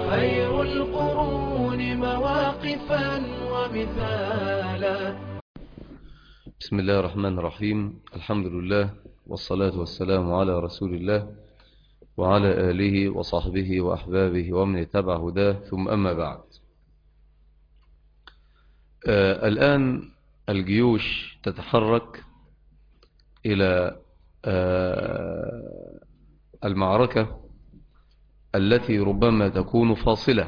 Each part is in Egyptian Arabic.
خير القرون مواقفا ومثالا بسم الله الرحمن الرحيم الحمد لله والصلاة والسلام على رسول الله وعلى آله وصحبه وأحبابه ومن اتبع هداه ثم أما بعد آه الآن الجيوش تتحرك إلى آه المعركة التي ربما تكون فاصلة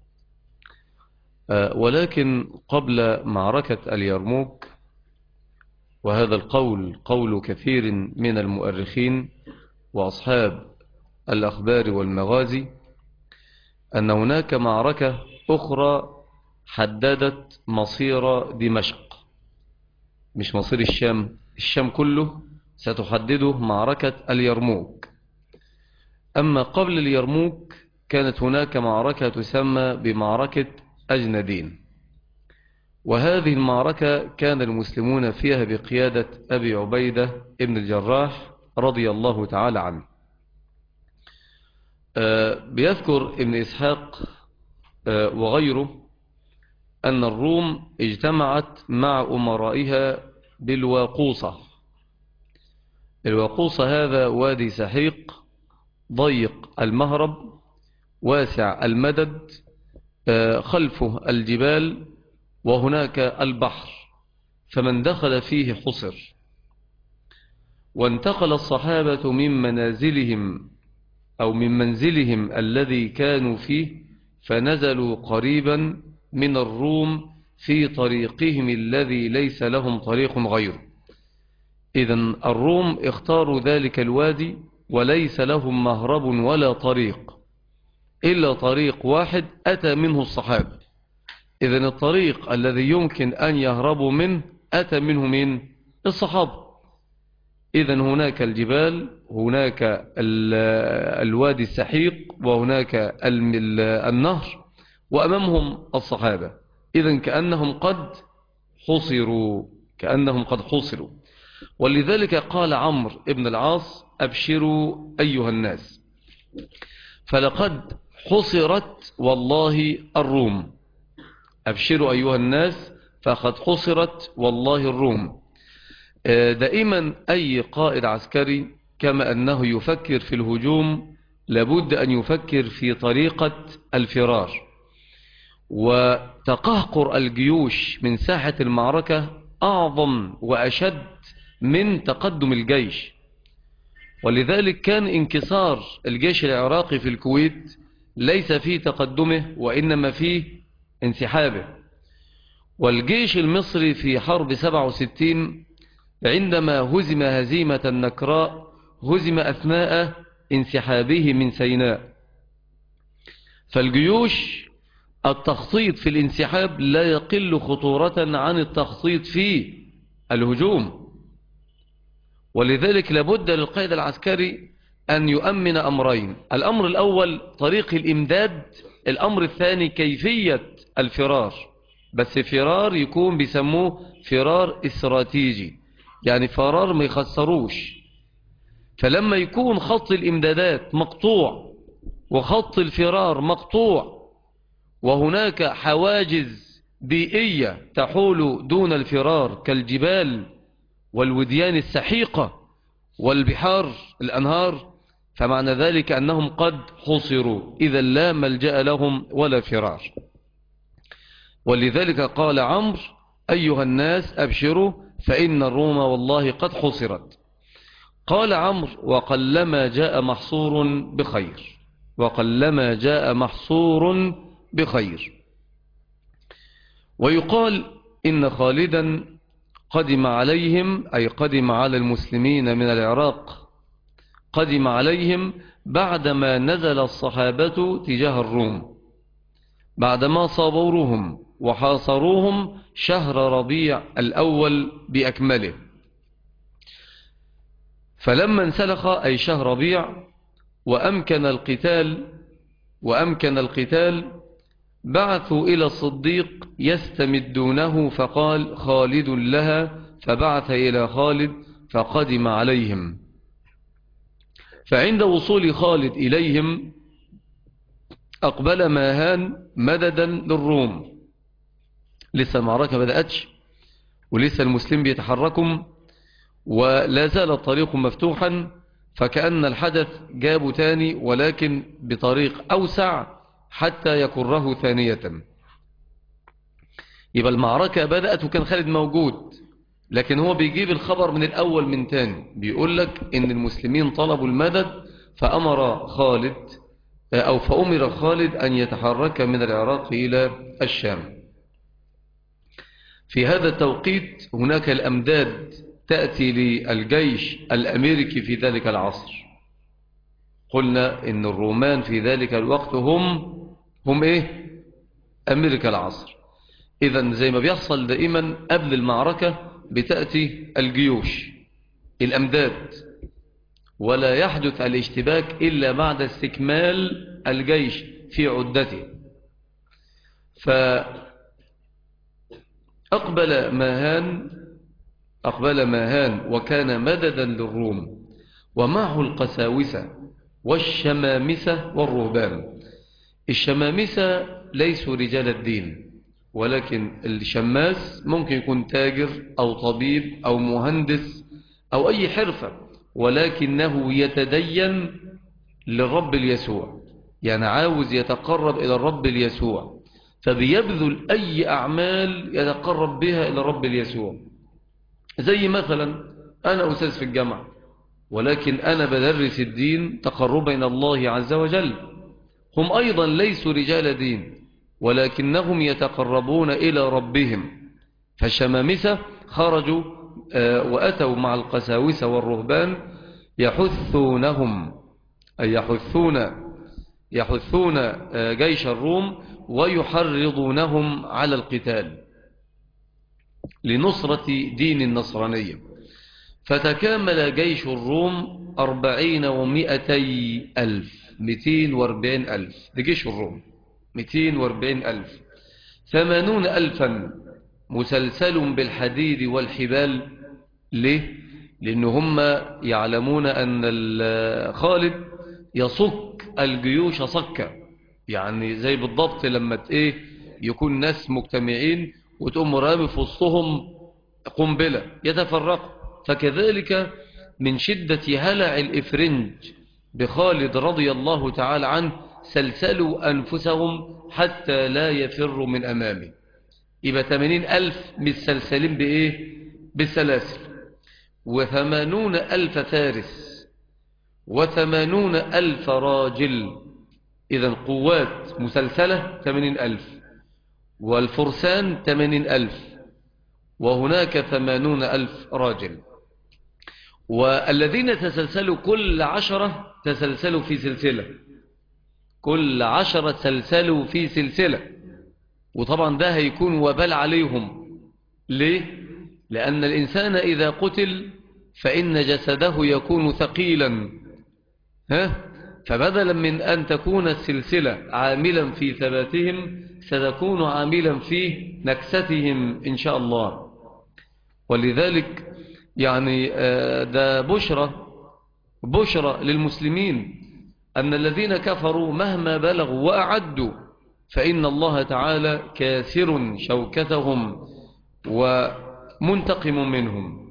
آه ولكن قبل معركة اليرموك وهذا القول قول كثير من المؤرخين وأصحاب الأخبار والمغازي أن هناك معركة أخرى حددت مصير دمشق مش مصير الشام الشام كله ستحدده معركة اليرموك أما قبل اليرموك كانت هناك معركة تسمى بمعركة أجندين وهذه المعركة كان المسلمون فيها بقيادة أبي عبيدة ابن الجراح رضي الله تعالى عنه بيذكر ابن إسحاق وغيره أن الروم اجتمعت مع أمرائها بالواقوصة الواقوصة هذا وادي سحيق ضيق المهرب واسع المدد خلفه الجبال وهناك البحر فمن دخل فيه حصر وانتقل الصحابة من منازلهم أو من منزلهم الذي كانوا فيه فنزلوا قريبا من الروم في طريقهم الذي ليس لهم طريق غيره إذا الروم اختاروا ذلك الوادي وليس لهم مهرب ولا طريق إلا طريق واحد أتى منه الصحابة إذا الطريق الذي يمكن أن يهربوا منه أتى منه من الصحابة إذا هناك الجبال هناك الوادي السحيق وهناك النهر وأمامهم الصحابة إذا كأنهم قد حصروا كأنهم قد حصروا ولذلك قال عمرو ابن العاص أبشروا أيها الناس فلقد حصرت والله الروم أبشروا أيها الناس فقد حصرت والله الروم دائما أي قائد عسكري كما أنه يفكر في الهجوم لابد أن يفكر في طريقة الفرار وتقهقر الجيوش من ساحة المعركة أعظم وأشد من تقدم الجيش ولذلك كان انكسار الجيش العراقي في الكويت ليس في تقدمه وإنما في انسحابه والجيش المصري في حرب 67 عندما هزم هزيمة النكراء هزم أثناء انسحابه من سيناء فالجيوش التخطيط في الانسحاب لا يقل خطورة عن التخطيط في الهجوم ولذلك لابد للقائد العسكري أن يؤمن أمرين الأمر الأول طريق الإمداد الأمر الثاني كيفية الفرار بس فرار يكون بيسموه فرار استراتيجي يعني فرار ما يخسروش فلما يكون خط الإمدادات مقطوع وخط الفرار مقطوع وهناك حواجز بيئية تحول دون الفرار كالجبال والوديان السحيقة والبحار الأنهار فمعنى ذلك أنهم قد حصروا إذا لا ملجأ لهم ولا فرار ولذلك قال عمرو أيها الناس أبشروا فإن الروم والله قد حصرت قال عمرو وقلما جاء محصور بخير وقلما جاء محصور بخير ويقال إن خالدا قدم عليهم أي قدم على المسلمين من العراق قدم عليهم بعدما نزل الصحابة تجاه الروم بعدما صابروهم وحاصروهم شهر ربيع الأول بأكمله فلما انسلخ أي شهر ربيع وأمكن القتال وأمكن القتال بعثوا إلى الصديق يستمدونه فقال خالد لها فبعث إلى خالد فقدم عليهم فعند وصول خالد إليهم أقبل ماهان مددا للروم لسه المعركة بدأتش ولسه المسلم بيتحركم ولا زال الطريق مفتوحا فكأن الحدث جابه تاني ولكن بطريق أوسع حتى يكره ثانية يبقى المعركة بدأت وكان خالد موجود لكن هو بيجيب الخبر من الأول من تاني بيقول لك إن المسلمين طلبوا المدد فأمر خالد أو فأمر خالد أن يتحرك من العراق إلى الشام في هذا التوقيت هناك الأمداد تأتي للجيش الأمريكي في ذلك العصر قلنا إن الرومان في ذلك الوقت هم هم إيه أمريكا العصر إذا زي ما بيحصل دائما قبل المعركة بتأتي الجيوش الأمداد ولا يحدث الاشتباك إلا بعد استكمال الجيش في عدته فأقبل ماهان أقبل ماهان وكان مددا للروم ومعه القساوسة والشمامسة والرهبان الشمامسة ليسوا رجال الدين ولكن الشماس ممكن يكون تاجر أو طبيب أو مهندس أو أي حرفة ولكنه يتدين للرب اليسوع يعني عاوز يتقرب إلى الرب اليسوع فبيبذل أي أعمال يتقرب بها إلى الرب اليسوع زي مثلا أنا أستاذ في الجامعة ولكن أنا بدرس الدين تقربا إلى الله عز وجل هم أيضا ليسوا رجال دين ولكنهم يتقربون إلى ربهم فالشمامسة خرجوا وأتوا مع القساوسة والرهبان يحثونهم أي يحثون يحثون جيش الروم ويحرضونهم على القتال لنصرة دين النصرانية فتكامل جيش الروم أربعين ومئتي ألف مئتين واربعين ألف ده جيش الروم مئتين واربعين ألف ثمانون ألفا مسلسل بالحديد والحبال ليه؟ لأن هم يعلمون أن خالد يصك الجيوش صكا يعني زي بالضبط لما ايه يكون ناس مجتمعين وتقوم رامي في وسطهم قنبلة يتفرقوا فكذلك من شدة هلع الإفرنج بخالد رضي الله تعالى عنه سلسلوا أنفسهم حتى لا يفروا من أمامه يبقى ثمانين ألف متسلسلين بإيه بالسلاسل وثمانون ألف فارس وثمانون ألف راجل إذا قوات مسلسلة ثمانين ألف والفرسان ثمانين ألف وهناك ثمانون ألف راجل والذين تسلسلوا كل عشرة تسلسلوا في سلسلة كل عشرة تسلسلوا في سلسلة وطبعا ده هيكون وبال عليهم ليه؟ لأن الإنسان إذا قتل فإن جسده يكون ثقيلا ها؟ فبدلا من أن تكون السلسلة عاملا في ثباتهم ستكون عاملا في نكستهم إن شاء الله ولذلك يعني ده بشرة بشرة للمسلمين أن الذين كفروا مهما بلغوا وأعدوا فإن الله تعالى كاسر شوكتهم ومنتقم منهم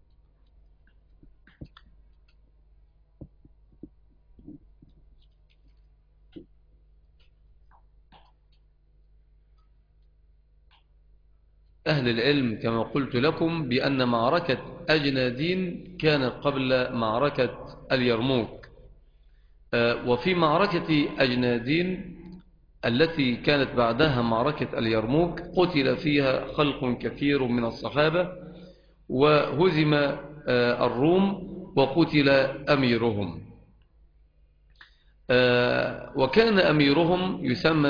أهل العلم كما قلت لكم بأن معركة أجنادين كانت قبل معركة اليرموك وفي معركة أجنادين التي كانت بعدها معركة اليرموك قتل فيها خلق كثير من الصحابة وهزم الروم وقتل أميرهم وكان أميرهم يسمى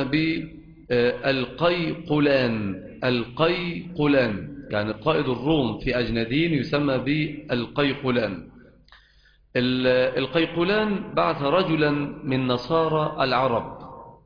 بالقيقلان القيقلان يعني قائد الروم في أجنادين يسمى بالقيقلان القيقلان بعث رجلا من نصارى العرب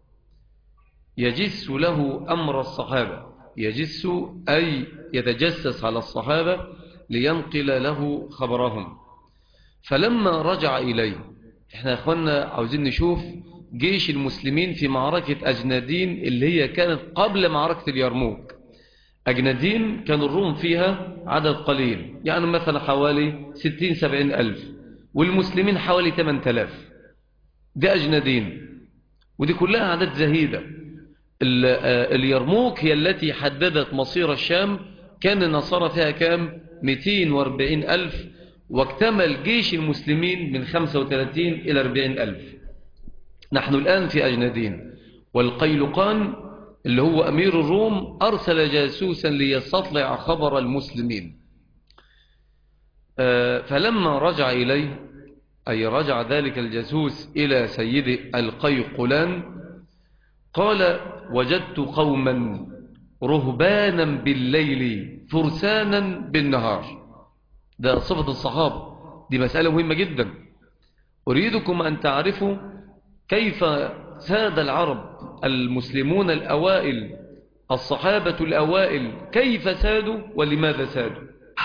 يجس له أمر الصحابة يجس أي يتجسس على الصحابة لينقل له خبرهم فلما رجع إليه احنا يا اخوانا عاوزين نشوف جيش المسلمين في معركة أجنادين اللي هي كانت قبل معركة اليرموك أجنادين كان الروم فيها عدد قليل يعني مثلا حوالي 60-70 ألف والمسلمين حوالي 8000 دي أجنادين ودي كلها عدد زهيدة اليرموك هي التي حددت مصير الشام كان النصارى فيها كام 240 ألف واكتمل جيش المسلمين من 35 إلى 40 ألف نحن الآن في أجنادين والقيلقان اللي هو أمير الروم أرسل جاسوسا ليستطلع خبر المسلمين فلما رجع إليه أي رجع ذلك الجاسوس إلى سيد القيقلان قال وجدت قوما رهبانا بالليل فرسانا بالنهار ده صفة الصحابة دي مسألة مهمة جدا أريدكم أن تعرفوا كيف ساد العرب المسلمون الأوائل الصحابة الأوائل كيف سادوا ولماذا سادوا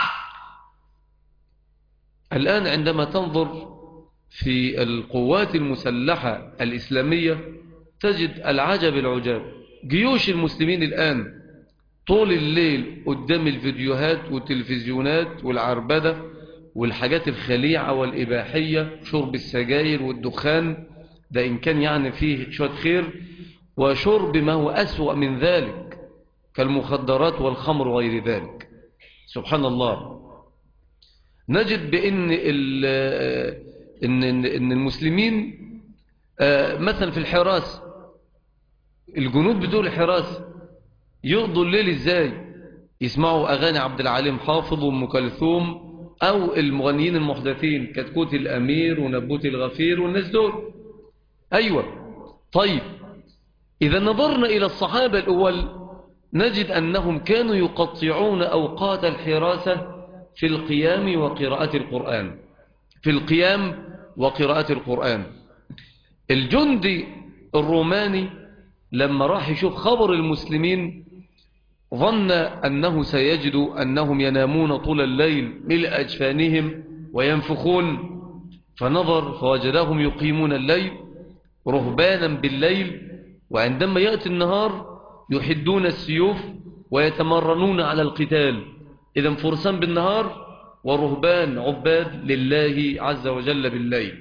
الآن عندما تنظر في القوات المسلحة الإسلامية تجد العجب العجاب جيوش المسلمين الآن طول الليل قدام الفيديوهات والتلفزيونات والعربدة والحاجات الخليعة والإباحية شرب السجاير والدخان ده إن كان يعني فيه شوية خير وشرب ما هو أسوأ من ذلك كالمخدرات والخمر وغير ذلك سبحان الله نجد بأن إن, إن المسلمين مثلا في الحراس الجنود بتوع الحراس يقضوا الليل ازاي يسمعوا أغاني عبد العليم حافظ وام كلثوم أو المغنيين المحدثين كتكوت الأمير ونبوت الغفير والناس دول أيوة طيب إذا نظرنا إلى الصحابة الأول نجد أنهم كانوا يقطعون أوقات الحراسة في القيام وقراءة القرآن في القيام وقراءة القرآن الجندي الروماني لما راح يشوف خبر المسلمين ظن أنه سيجد أنهم ينامون طول الليل ملء أجفانهم وينفخون فنظر فوجدهم يقيمون الليل رهبانا بالليل وعندما يأتي النهار يحدون السيوف ويتمرنون على القتال إذا فرسان بالنهار ورهبان عباد لله عز وجل بالليل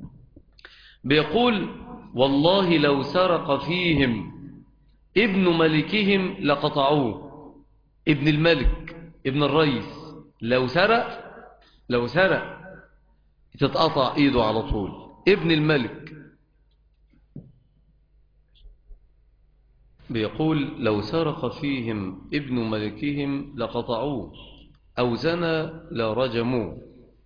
بيقول والله لو سرق فيهم ابن ملكهم لقطعوه ابن الملك ابن الرئيس لو سرق لو سرق تتقطع ايده على طول ابن الملك بيقول لو سرق فيهم ابن ملكهم لقطعوه أو زنى لرجموه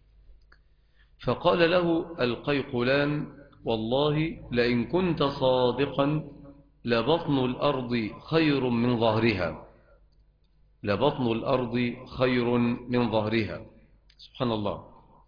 فقال له القيقلان والله لئن كنت صادقا لبطن الأرض خير من ظهرها لبطن الأرض خير من ظهرها سبحان الله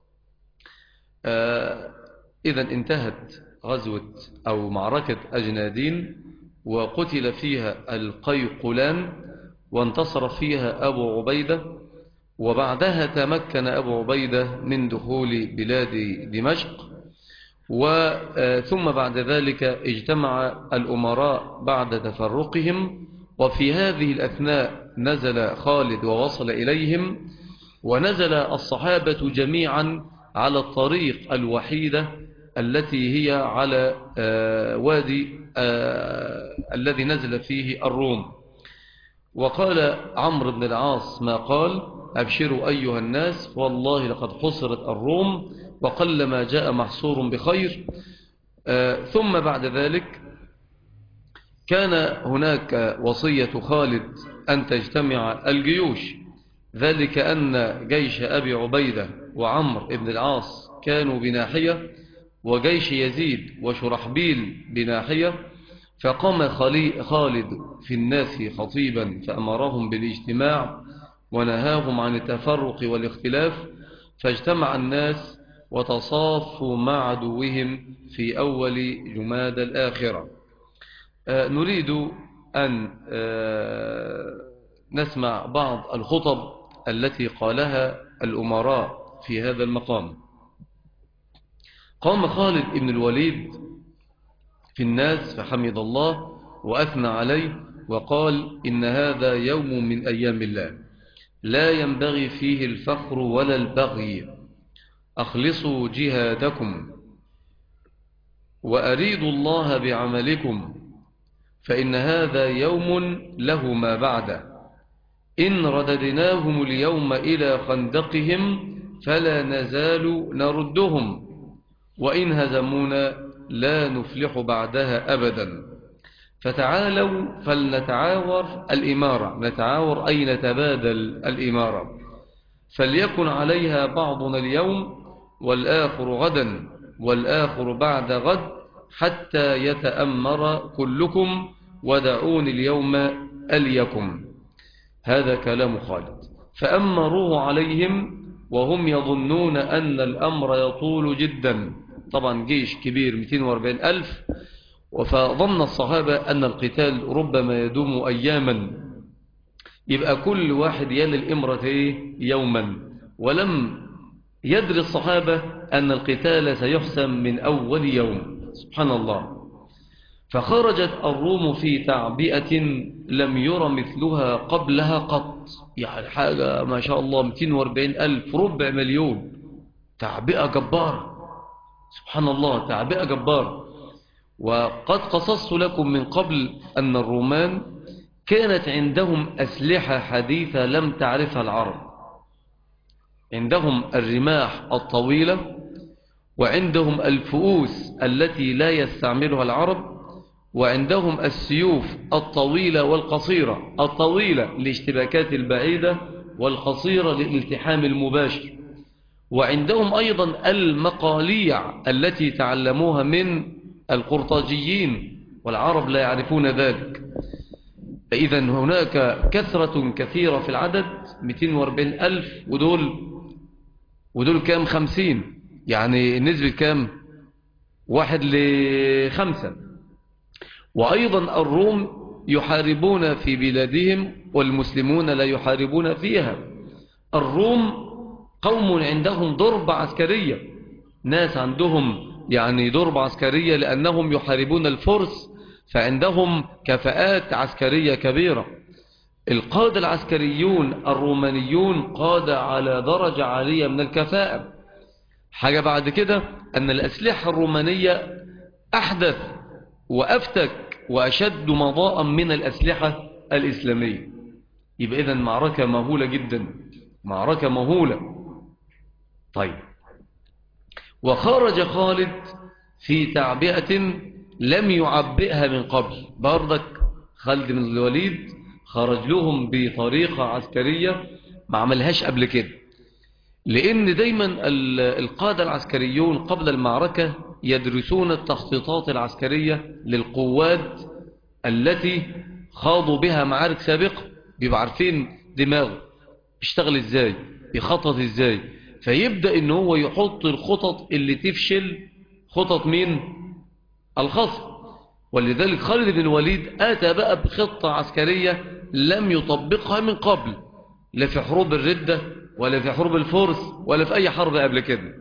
آه إذا انتهت غزوة أو معركة أجنادين وقتل فيها القيقلان وانتصر فيها أبو عبيدة وبعدها تمكن أبو عبيدة من دخول بلاد دمشق وثم بعد ذلك اجتمع الأمراء بعد تفرقهم وفي هذه الأثناء نزل خالد ووصل إليهم ونزل الصحابة جميعا على الطريق الوحيدة التي هي على وادي الذي نزل فيه الروم وقال عمرو بن العاص ما قال أبشروا أيها الناس والله لقد حصرت الروم وقلما جاء محصور بخير ثم بعد ذلك كان هناك وصية خالد أن تجتمع الجيوش ذلك أن جيش أبي عبيدة وعمر بن العاص كانوا بناحية وجيش يزيد وشرحبيل بناحية فقام خالد في الناس خطيبا فأمرهم بالاجتماع ونهاهم عن التفرق والاختلاف فاجتمع الناس وتصافوا مع عدوهم في أول جماد الآخرة آه نريد أن آه نسمع بعض الخطب التي قالها الأمراء في هذا المقام قام خالد بن الوليد في الناس فحمد الله وأثنى عليه وقال إن هذا يوم من أيام الله لا ينبغي فيه الفخر ولا البغي أخلصوا جهادكم وأريدوا الله بعملكم فإن هذا يوم له ما بعده إن رددناهم اليوم إلى خندقهم فلا نزال نردهم وإن هزمونا لا نفلح بعدها أبدا فتعالوا فلنتعاور الإمارة نتعاور أي نتبادل الإمارة فليكن عليها بعضنا اليوم والآخر غدا والآخر بعد غد حتى يتأمر كلكم ودعوني اليوم أليكم هذا كلام خالد فأمروه عليهم وهم يظنون أن الأمر يطول جدا طبعا جيش كبير 240 ألف فظن الصحابة أن القتال ربما يدوم أياما يبقى كل واحد يلي الإمرة يوما ولم يدري الصحابة أن القتال سيحسم من أول يوم سبحان الله فخرجت الروم في تعبئة لم ير مثلها قبلها قط يعني حاجة ما شاء الله 240 ألف ربع مليون تعبئة جبارة سبحان الله تعبئة جبارة وقد قصصت لكم من قبل أن الرومان كانت عندهم أسلحة حديثة لم تعرفها العرب عندهم الرماح الطويلة وعندهم الفؤوس التي لا يستعملها العرب وعندهم السيوف الطويلة والقصيرة الطويلة لاشتباكات البعيدة والقصيرة للالتحام المباشر وعندهم أيضا المقاليع التي تعلموها من القرطاجيين والعرب لا يعرفون ذلك إذا هناك كثرة كثيرة في العدد 240 ألف ودول ودول كام خمسين يعني نسبة كام واحد لخمسة وأيضا الروم يحاربون في بلادهم والمسلمون لا يحاربون فيها الروم قوم عندهم ضربة عسكرية ناس عندهم يعني ضربة عسكرية لأنهم يحاربون الفرس فعندهم كفاءات عسكرية كبيرة القادة العسكريون الرومانيون قادة على درجة عالية من الكفاءة حاجة بعد كده أن الأسلحة الرومانية أحدث وأفتك وأشد مضاء من الأسلحة الإسلامية يبقى إذن معركة مهولة جدا معركة مهولة طيب وخرج خالد في تعبئة لم يعبئها من قبل بردك خالد بن الوليد خرج لهم بطريقة عسكرية ما عملهاش قبل كده لأن دايما القادة العسكريون قبل المعركة يدرسون التخطيطات العسكرية للقوات التي خاضوا بها معارك سابقة بيبقى عارفين دماغه بيشتغل ازاي بيخطط ازاي فيبدأ ان هو يحط الخطط اللي تفشل خطط مين الخصم ولذلك خالد بن الوليد آتى بقى بخطة عسكرية لم يطبقها من قبل لا في حروب الردة ولا في حروب الفرس ولا في أي حرب قبل كده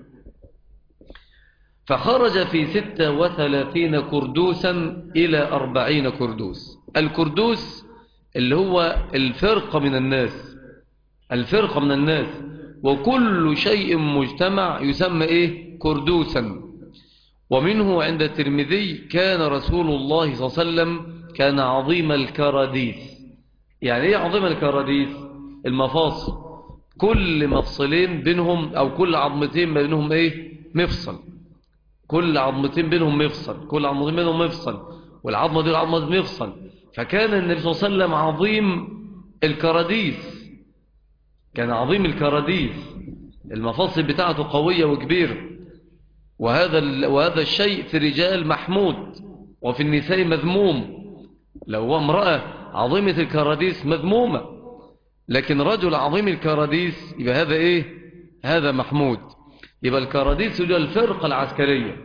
فخرج في ستة وثلاثين كردوسا إلى أربعين كردوس الكردوس اللي هو الفرقة من الناس الفرقة من الناس وكل شيء مجتمع يسمى إيه كردوسا ومنه عند الترمذي كان رسول الله صلى الله عليه وسلم كان عظيم الكراديس يعني ايه عظيم الكراديس المفاصل كل مفصلين بينهم او كل عظمتين بينهم ايه مفصل كل عظمتين بينهم مفصل كل عظمتين بينهم مفصل والعظمة دي العظمة دي مفصل فكان النبي صلى الله عليه وسلم عظيم الكراديس كان عظيم الكراديس المفاصل بتاعته قوية وكبيرة وهذا وهذا الشيء في الرجال محمود وفي النساء مذموم لو هو امرأة عظيمة الكراديس مذمومة لكن رجل عظيم الكراديس يبقى هذا ايه هذا محمود يبقى الكراديس هي الفرقة العسكرية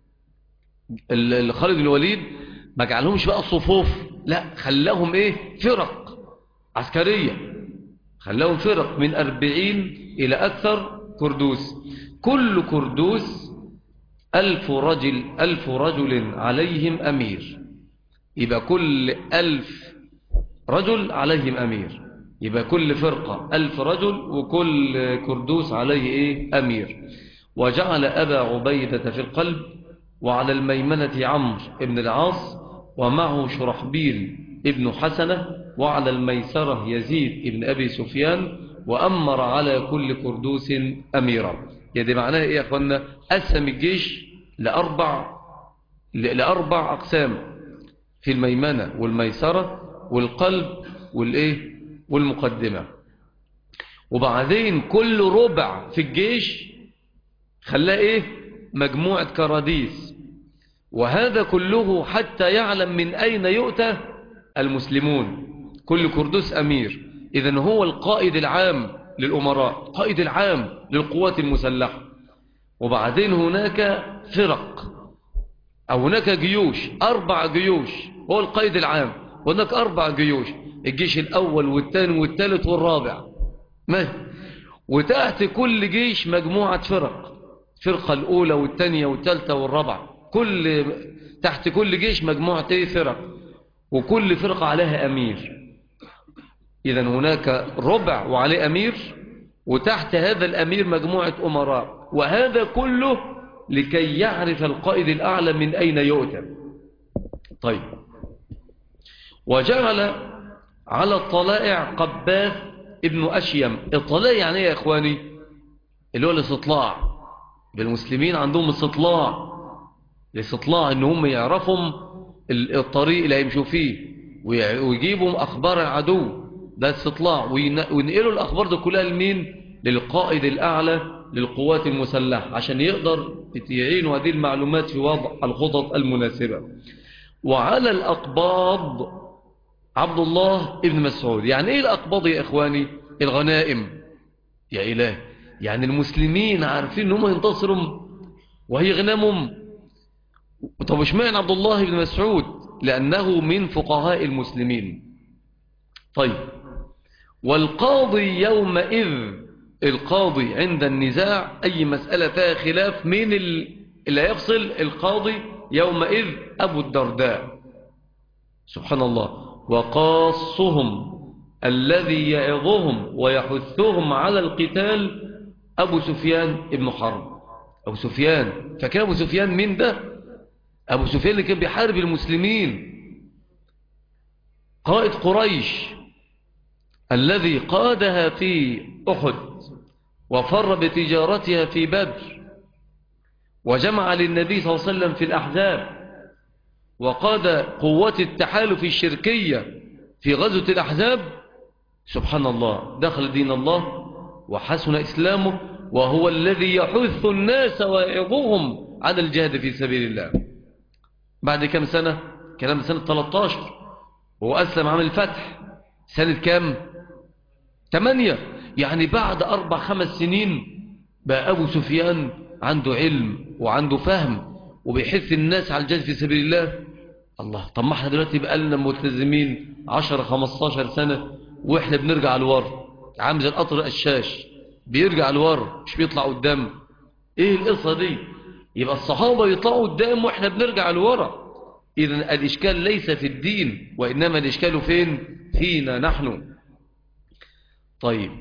خالد الوليد ما جعلهمش بقى صفوف لا خلاهم ايه فرق عسكرية خلاهم فرق من أربعين إلى أكثر كردوس كل كردوس ألف رجل ألف رجل عليهم أمير يبقى كل ألف رجل عليهم أمير يبقى كل فرقة ألف رجل وكل كردوس عليه إيه أمير وجعل أبا عبيدة في القلب وعلى الميمنة عمرو بن العاص ومعه شرحبيل ابن حسنة وعلى الميسرة يزيد ابن أبي سفيان وأمر على كل كردوس أميرا يعني معناها إيه يا أخوانا قسم الجيش لأربع لأربع أقسام في الميمنة والميسرة والقلب والإيه والمقدمة وبعدين كل ربع في الجيش خلاه إيه مجموعة كراديس وهذا كله حتى يعلم من أين يؤتى المسلمون كل كردوس أمير إذن هو القائد العام للأمراء قائد العام للقوات المسلحة وبعدين هناك فرق أو هناك جيوش أربع جيوش هو القائد العام وهناك أربع جيوش الجيش الأول والثاني والثالث والرابع ما وتحت كل جيش مجموعة فرق فرقة الأولى والثانية والثالثة والرابعة كل تحت كل جيش مجموعة ايه فرق وكل فرقة عليها أمير إذا هناك ربع وعليه أمير وتحت هذا الأمير مجموعة أمراء وهذا كله لكي يعرف القائد الأعلى من أين يؤتى طيب وجعل على الطلائع قباث ابن أشيم الطلائع يعني ايه يا إخواني اللي هو الاستطلاع بالمسلمين عندهم استطلاع الاستطلاع ان هم يعرفهم الطريق اللي هيمشوا فيه ويجيبوا أخبار العدو ده استطلاع وينقلوا الأخبار دي كلها لمين للقائد الأعلى للقوات المسلحة عشان يقدر يعينوا هذه المعلومات في وضع الخطط المناسبة وعلى الأقباض عبد الله ابن مسعود يعني ايه الأقباض يا إخواني الغنائم يا إله يعني المسلمين عارفين ان هم ينتصروا وهي غنمهم طب اشمعنى عبد الله بن مسعود لأنه من فقهاء المسلمين طيب والقاضي يومئذ القاضي عند النزاع أي مسألة فيها خلاف مين اللي يفصل القاضي يومئذ أبو الدرداء سبحان الله وقاصهم الذي يعظهم ويحثهم على القتال أبو سفيان ابن حرب أبو سفيان فكان أبو سفيان من ده أبو سفيان اللي كان بيحارب المسلمين قائد قريش الذي قادها في أحد وفر بتجارتها في بدر وجمع للنبي صلى الله عليه وسلم في الأحزاب وقاد قوات التحالف الشركية في غزوة الأحزاب سبحان الله دخل دين الله وحسن إسلامه وهو الذي يحث الناس ويعظهم على الجهاد في سبيل الله بعد كم سنة كلام سنة 13 هو أسلم عام الفتح سنة كم 8 يعني بعد أربع خمس سنين بقى أبو سفيان عنده علم وعنده فهم وبيحث الناس على الجهاد في سبيل الله الله طب ما احنا دلوقتي بقى لنا ملتزمين 10 15 سنة واحنا بنرجع لورا عامل زي القطر الشاش بيرجع لورا مش بيطلع قدام ايه القصة دي يبقى الصحابة يطلعوا قدام واحنا بنرجع لورا اذا الاشكال ليس في الدين وانما الاشكال فين فينا نحن طيب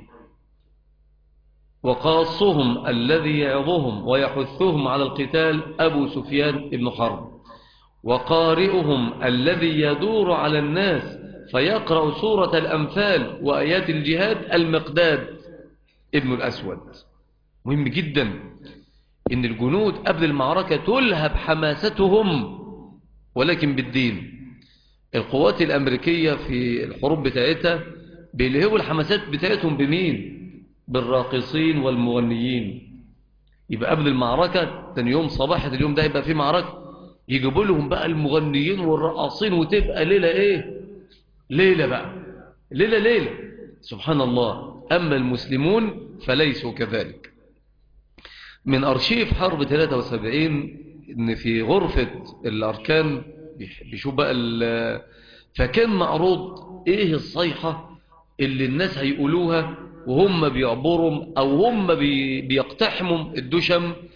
وقاصهم الذي يعظهم ويحثهم على القتال أبو سفيان بن حرب وقارئهم الذي يدور على الناس فيقرأ سورة الأنفال وآيات الجهاد المقداد ابن الأسود مهم جدا إن الجنود قبل المعركة تلهب حماستهم ولكن بالدين القوات الأمريكية في الحروب بتاعتها بيلهبوا الحماسات بتاعتهم بمين بالراقصين والمغنيين يبقى قبل المعركة تاني يوم صباحة اليوم ده يبقى فيه معركة يجيبوا لهم بقى المغنيين والرقاصين وتبقى ليلة ايه ليلة بقى ليلة ليلة سبحان الله أما المسلمون فليسوا كذلك من أرشيف حرب 73 إن في غرفة الأركان بيشوف بقى فكان معروض إيه الصيحة اللي الناس هيقولوها وهم بيعبروا أو هم بي بيقتحموا الدشم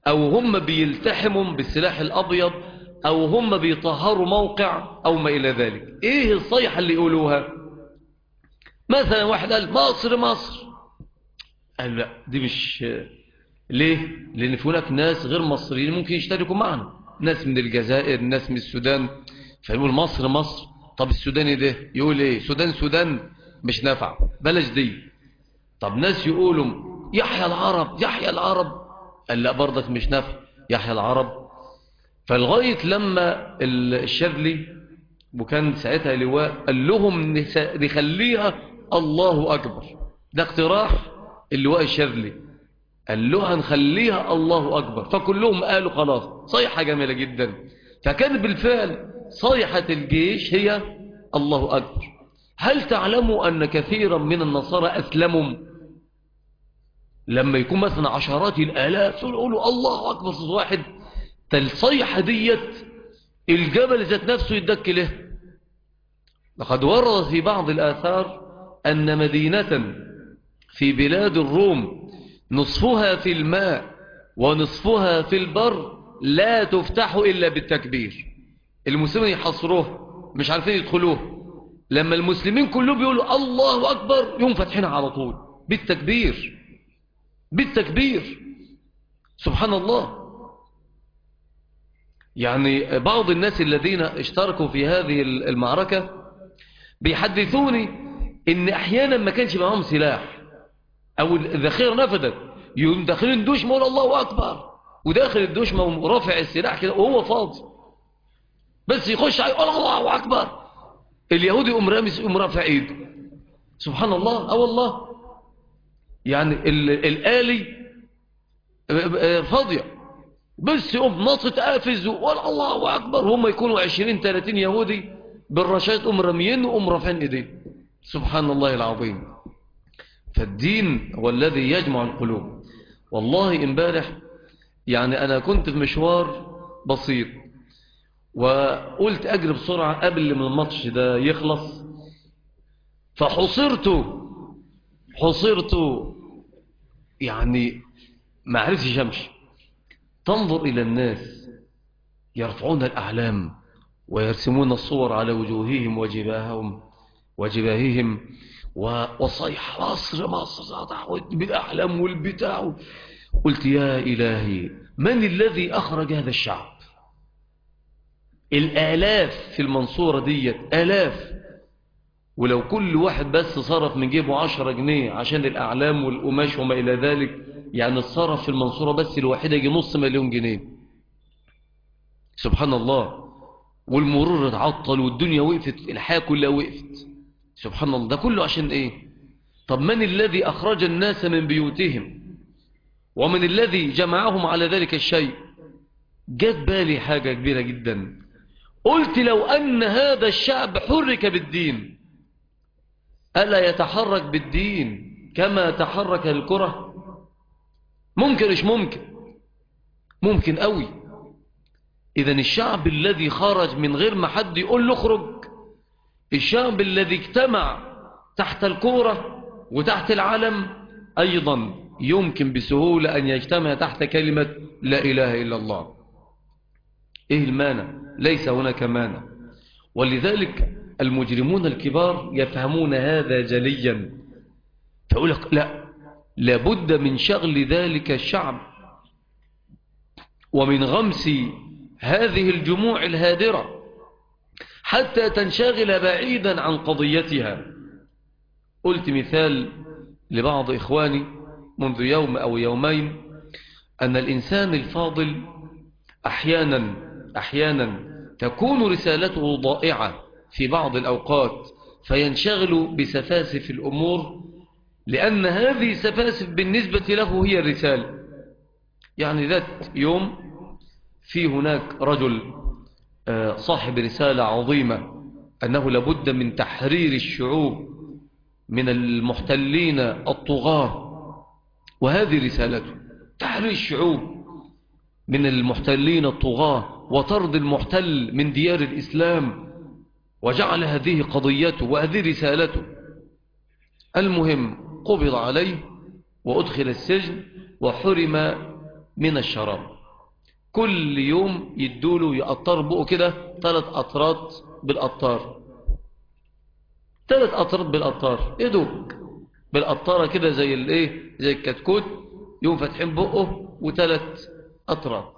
أو هم بيلتحموا بالسلاح الأبيض أو هم بيطهروا موقع أو ما إلى ذلك إيه الصيحة اللي يقولوها مثلا واحد قال مصر مصر قال لا دي مش ليه لأن في هناك ناس غير مصريين ممكن يشتركوا معنا ناس من الجزائر ناس من السودان فيقول مصر مصر طب السوداني ده يقول ايه سودان سودان مش نافع بلاش دي طب ناس يقولوا يحيى العرب يحيى العرب قال لا برضك مش نافع يحيى العرب فلغاية لما الشاذلي وكان ساعتها لواء قال لهم نخليها الله أكبر ده اقتراح اللواء الشاذلي قال له هنخليها الله أكبر فكلهم قالوا خلاص صيحة جميلة جدا فكان بالفعل صيحة الجيش هي الله أكبر هل تعلموا أن كثيرا من النصارى أسلموا لما يكون مثلا عشرات الآلاف يقولوا الله أكبر صوت واحد الصيحة ديت الجبل ذات نفسه يدك له لقد ورد في بعض الآثار أن مدينة في بلاد الروم نصفها في الماء ونصفها في البر لا تفتح إلا بالتكبير المسلمين يحصروه مش عارفين يدخلوه لما المسلمين كلهم بيقولوا الله أكبر يوم فتحنا على طول بالتكبير بالتكبير سبحان الله يعني بعض الناس الذين اشتركوا في هذه المعركة بيحدثوني ان احيانا ما كانش معهم سلاح او الذخيرة نفدت يوم داخلين دوش مول الله اكبر وداخل الدوش رافع السلاح كده وهو فاضي بس يخش يقول الله اكبر اليهودي يقوم رامس يقوم رافع ايده سبحان الله اه والله يعني الآلي فاضية بس يقوم ناطط قافز وقال الله أكبر هم يكونوا عشرين تلاتين يهودي بالرشايد قوم رميين وقوم رافعين ايديه سبحان الله العظيم فالدين هو الذي يجمع القلوب والله امبارح يعني أنا كنت في مشوار بسيط وقلت أجري بسرعة قبل من الماتش ده يخلص فحصرت حصرت يعني ما عرفتش امشي تنظر إلى الناس يرفعون الأعلام ويرسمون الصور على وجوههم وجباههم وجباههم وصيح مصر مصر بالأحلام والبتاع قلت يا إلهي من الذي أخرج هذا الشعب الآلاف في المنصورة ديت آلاف ولو كل واحد بس صرف من جيبه عشرة جنيه عشان الأعلام والقماش وما إلى ذلك يعني الصرف في المنصورة بس الواحدة يجي نص مليون جنيه سبحان الله والمرور اتعطل والدنيا وقفت الحياة كلها وقفت سبحان الله ده كله عشان ايه طب من الذي أخرج الناس من بيوتهم ومن الذي جمعهم على ذلك الشيء جت بالي حاجة كبيرة جدا قلت لو أن هذا الشعب حرك بالدين ألا يتحرك بالدين كما تحرك الكرة ممكن مش ممكن ممكن قوي إذا الشعب الذي خرج من غير ما حد يقول له اخرج الشعب الذي اجتمع تحت الكورة وتحت العلم أيضا يمكن بسهولة أن يجتمع تحت كلمة لا إله إلا الله إيه المانع ليس هناك مانع ولذلك المجرمون الكبار يفهمون هذا جليا فأقول لك لا لابد من شغل ذلك الشعب ومن غمس هذه الجموع الهادرة حتى تنشغل بعيدا عن قضيتها قلت مثال لبعض إخواني منذ يوم أو يومين أن الإنسان الفاضل أحيانا أحيانا تكون رسالته ضائعة في بعض الأوقات فينشغل بسفاسف الأمور لأن هذه سفاسف بالنسبة له هي الرسالة يعني ذات يوم في هناك رجل صاحب رسالة عظيمة أنه لابد من تحرير الشعوب من المحتلين الطغاة وهذه رسالته تحرير الشعوب من المحتلين الطغاة وطرد المحتل من ديار الإسلام وجعل هذه قضيته وهذه رسالته المهم قبض عليه وأدخل السجن وحرم من الشراب كل يوم يدوله يقطر بقه كده ثلاث قطرات بالقطار ثلاث قطرات بالقطار يدوك بالقطارة كده زي الايه زي الكتكوت يوم فاتحين بقه وثلاث قطرات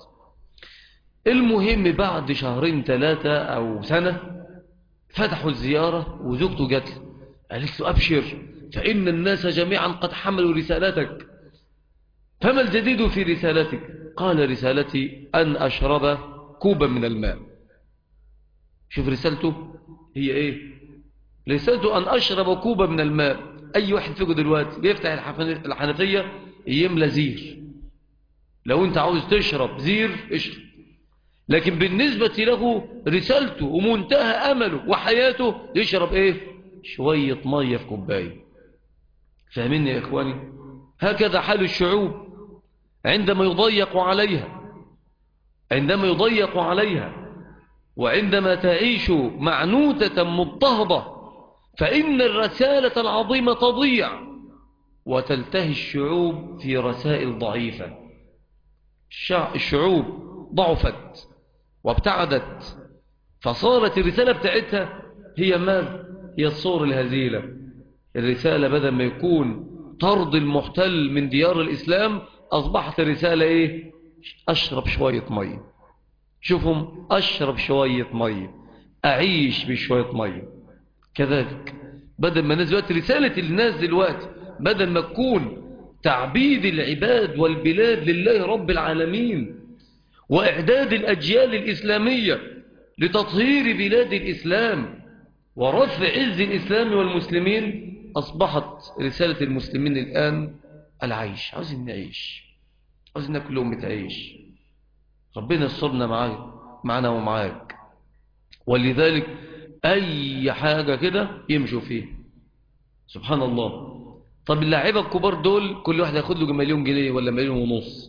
المهم بعد شهرين ثلاثة أو سنة فتحوا الزيارة وزوجته جات له قالت له أبشر فإن الناس جميعا قد حملوا رسالتك فما الجديد في رسالتك قال رسالتي أن أشرب كوبا من الماء شوف رسالته هي إيه رسالته أن أشرب كوبا من الماء أي واحد فيكم دلوقتي بيفتح الحنفية يملى زير لو أنت عاوز تشرب زير اشرب لكن بالنسبة له رسالته ومنتهى أمله وحياته يشرب إيه شوية مية في كوباية فاهمين يا إخواني هكذا حال الشعوب عندما يضيق عليها عندما يضيق عليها وعندما تعيش معنوتة مضطهدة فإن الرسالة العظيمة تضيع وتلتهي الشعوب في رسائل ضعيفة الشعوب ضعفت وابتعدت فصارت الرسالة بتاعتها هي ماذا هي الصور الهزيلة الرسالة بدل ما يكون طرد المحتل من ديار الإسلام أصبحت الرسالة إيه أشرب شوية مية شوفهم أشرب شوية مية أعيش بشوية مية كذلك بدل ما الناس دلوقتي رسالة الناس دلوقتي بدل ما تكون تعبيد العباد والبلاد لله رب العالمين وإعداد الأجيال الإسلامية لتطهير بلاد الإسلام ورفع عز الإسلام والمسلمين أصبحت رسالة المسلمين الآن العيش عاوزين نعيش عاوزين ناكل لقمة عيش ربنا يصرنا معاك معنا ومعاك ولذلك أي حاجة كده يمشوا فيه سبحان الله طب اللاعيبة الكبار دول كل واحد ياخد له مليون جنيه ولا مليون ونص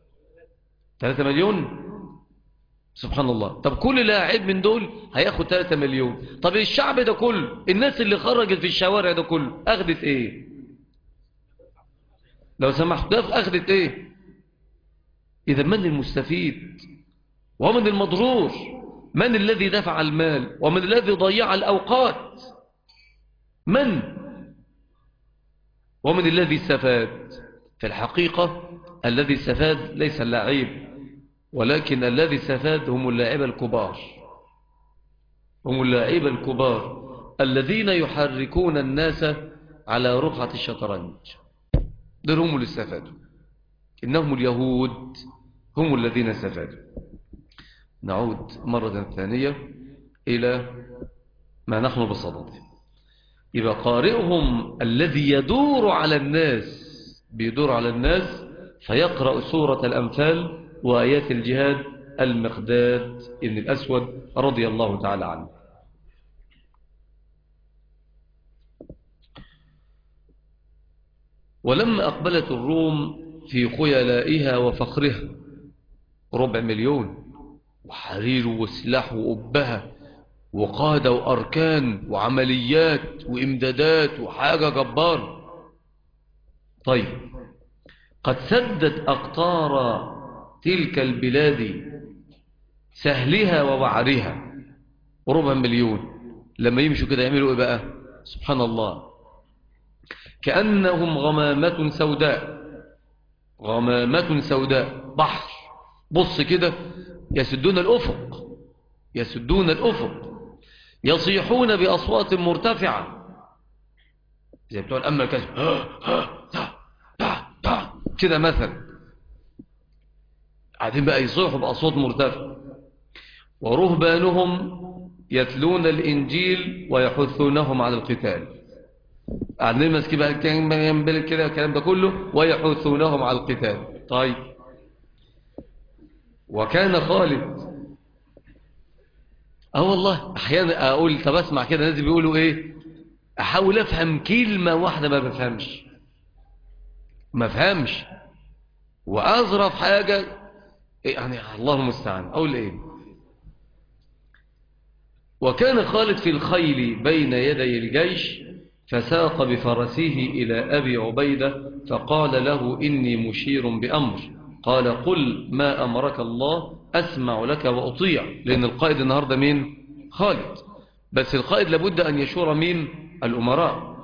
3 مليون سبحان الله طب كل لاعب من دول هياخد 3 مليون طب الشعب ده كله الناس اللي خرجت في الشوارع ده كله اخدت ايه لو سمحت ده اخدت ايه اذا من المستفيد ومن المضرور من الذي دفع المال ومن الذي ضيع الاوقات من ومن الذي استفاد في الحقيقة الذي استفاد ليس اللاعب ولكن الذي استفاد هم اللاعب الكبار هم اللاعب الكبار الذين يحركون الناس على رقعة الشطرنج دول هم اللي استفادوا إنهم اليهود هم الذين استفادوا نعود مرة ثانية إلى ما نحن بصدده يبقى قارئهم الذي يدور على الناس بيدور على الناس فيقرأ سورة الأنفال وآيات الجهاد المقداد ابن الأسود رضي الله تعالى عنه ولما أقبلت الروم في خيلائها وفخرها ربع مليون وحرير وسلاح وأبها وقادة وأركان وعمليات وإمدادات وحاجة جبار طيب قد سدت أقطار تلك البلاد سهلها ووعرها ربع مليون لما يمشوا كده يعملوا ايه بقى سبحان الله كأنهم غمامة سوداء غمامة سوداء بحر بص كده يسدون الأفق يسدون الأفق يصيحون بأصوات مرتفعة زي بتوع الأمن الكذب كده مثلا قاعدين بقى يصيحوا بأصوات مرتفعة ورهبانهم يتلون الإنجيل ويحثونهم على القتال قاعدين ماسكين بقى الكلام كده الكلام ده كله ويحثونهم على القتال طيب وكان خالد اه والله احيانا اقول طب اسمع كده ناس بيقولوا ايه احاول افهم كلمه واحده ما بفهمش ما فهمش واظرف حاجه يعني الله المستعان اقول ايه وكان خالد في الخيل بين يدي الجيش فساق بفرسه إلى أبي عبيدة فقال له إني مشير بأمر قال قل ما أمرك الله أسمع لك وأطيع لأن القائد النهاردة مين خالد بس القائد لابد أن يشور مين الأمراء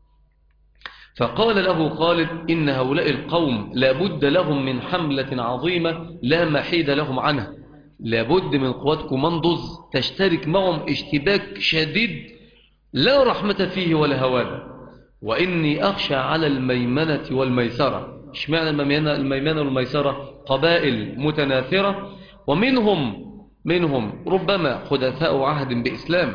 فقال له خالد إن هؤلاء القوم لابد لهم من حملة عظيمة لا محيد لهم عنها لابد من قوات كوماندوز تشترك معهم اشتباك شديد لا رحمة فيه ولا هوان وإني أخشى على الميمنة والميسرة اشمعنى الميمنة, الميمنة والميسرة قبائل متناثرة ومنهم منهم ربما حدثاء عهد بإسلام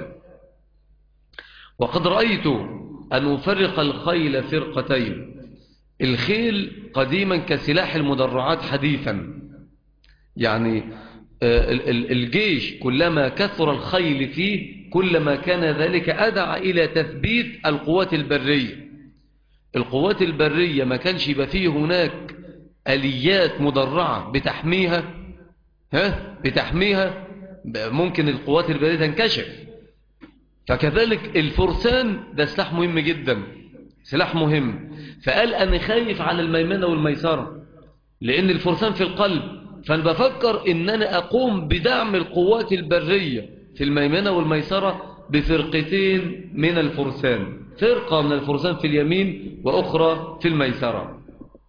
وقد رأيت أن أفرق الخيل فرقتين الخيل قديما كسلاح المدرعات حديثا يعني الجيش كلما كثر الخيل فيه كلما كان ذلك أدعى إلى تثبيت القوات البرية القوات البرية ما كانش يبقى فيه هناك أليات مدرعة بتحميها ها بتحميها ممكن القوات البرية تنكشف فكذلك الفرسان ده سلاح مهم جدا سلاح مهم فقال أنا خايف على الميمنة والميسرة لأن الفرسان في القلب فأنا بفكر إن أنا أقوم بدعم القوات البرية في الميمنة والميسرة بفرقتين من الفرسان فرقة من الفرسان في اليمين وأخرى في الميسرة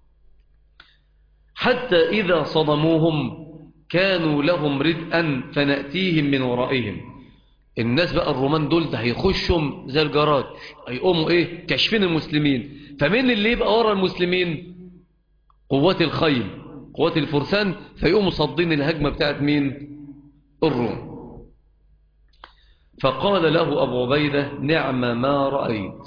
حتى إذا صدموهم كانوا لهم ردءا فنأتيهم من ورائهم الناس بقى الرومان دول ده هيخشوا زي الجراج هيقوموا ايه كشفين المسلمين فمين اللي يبقى ورا المسلمين قوات الخيل قوات الفرسان فيقوموا صدين الهجمة بتاعت مين الروم فقال له أبو عبيدة نعم ما رأيت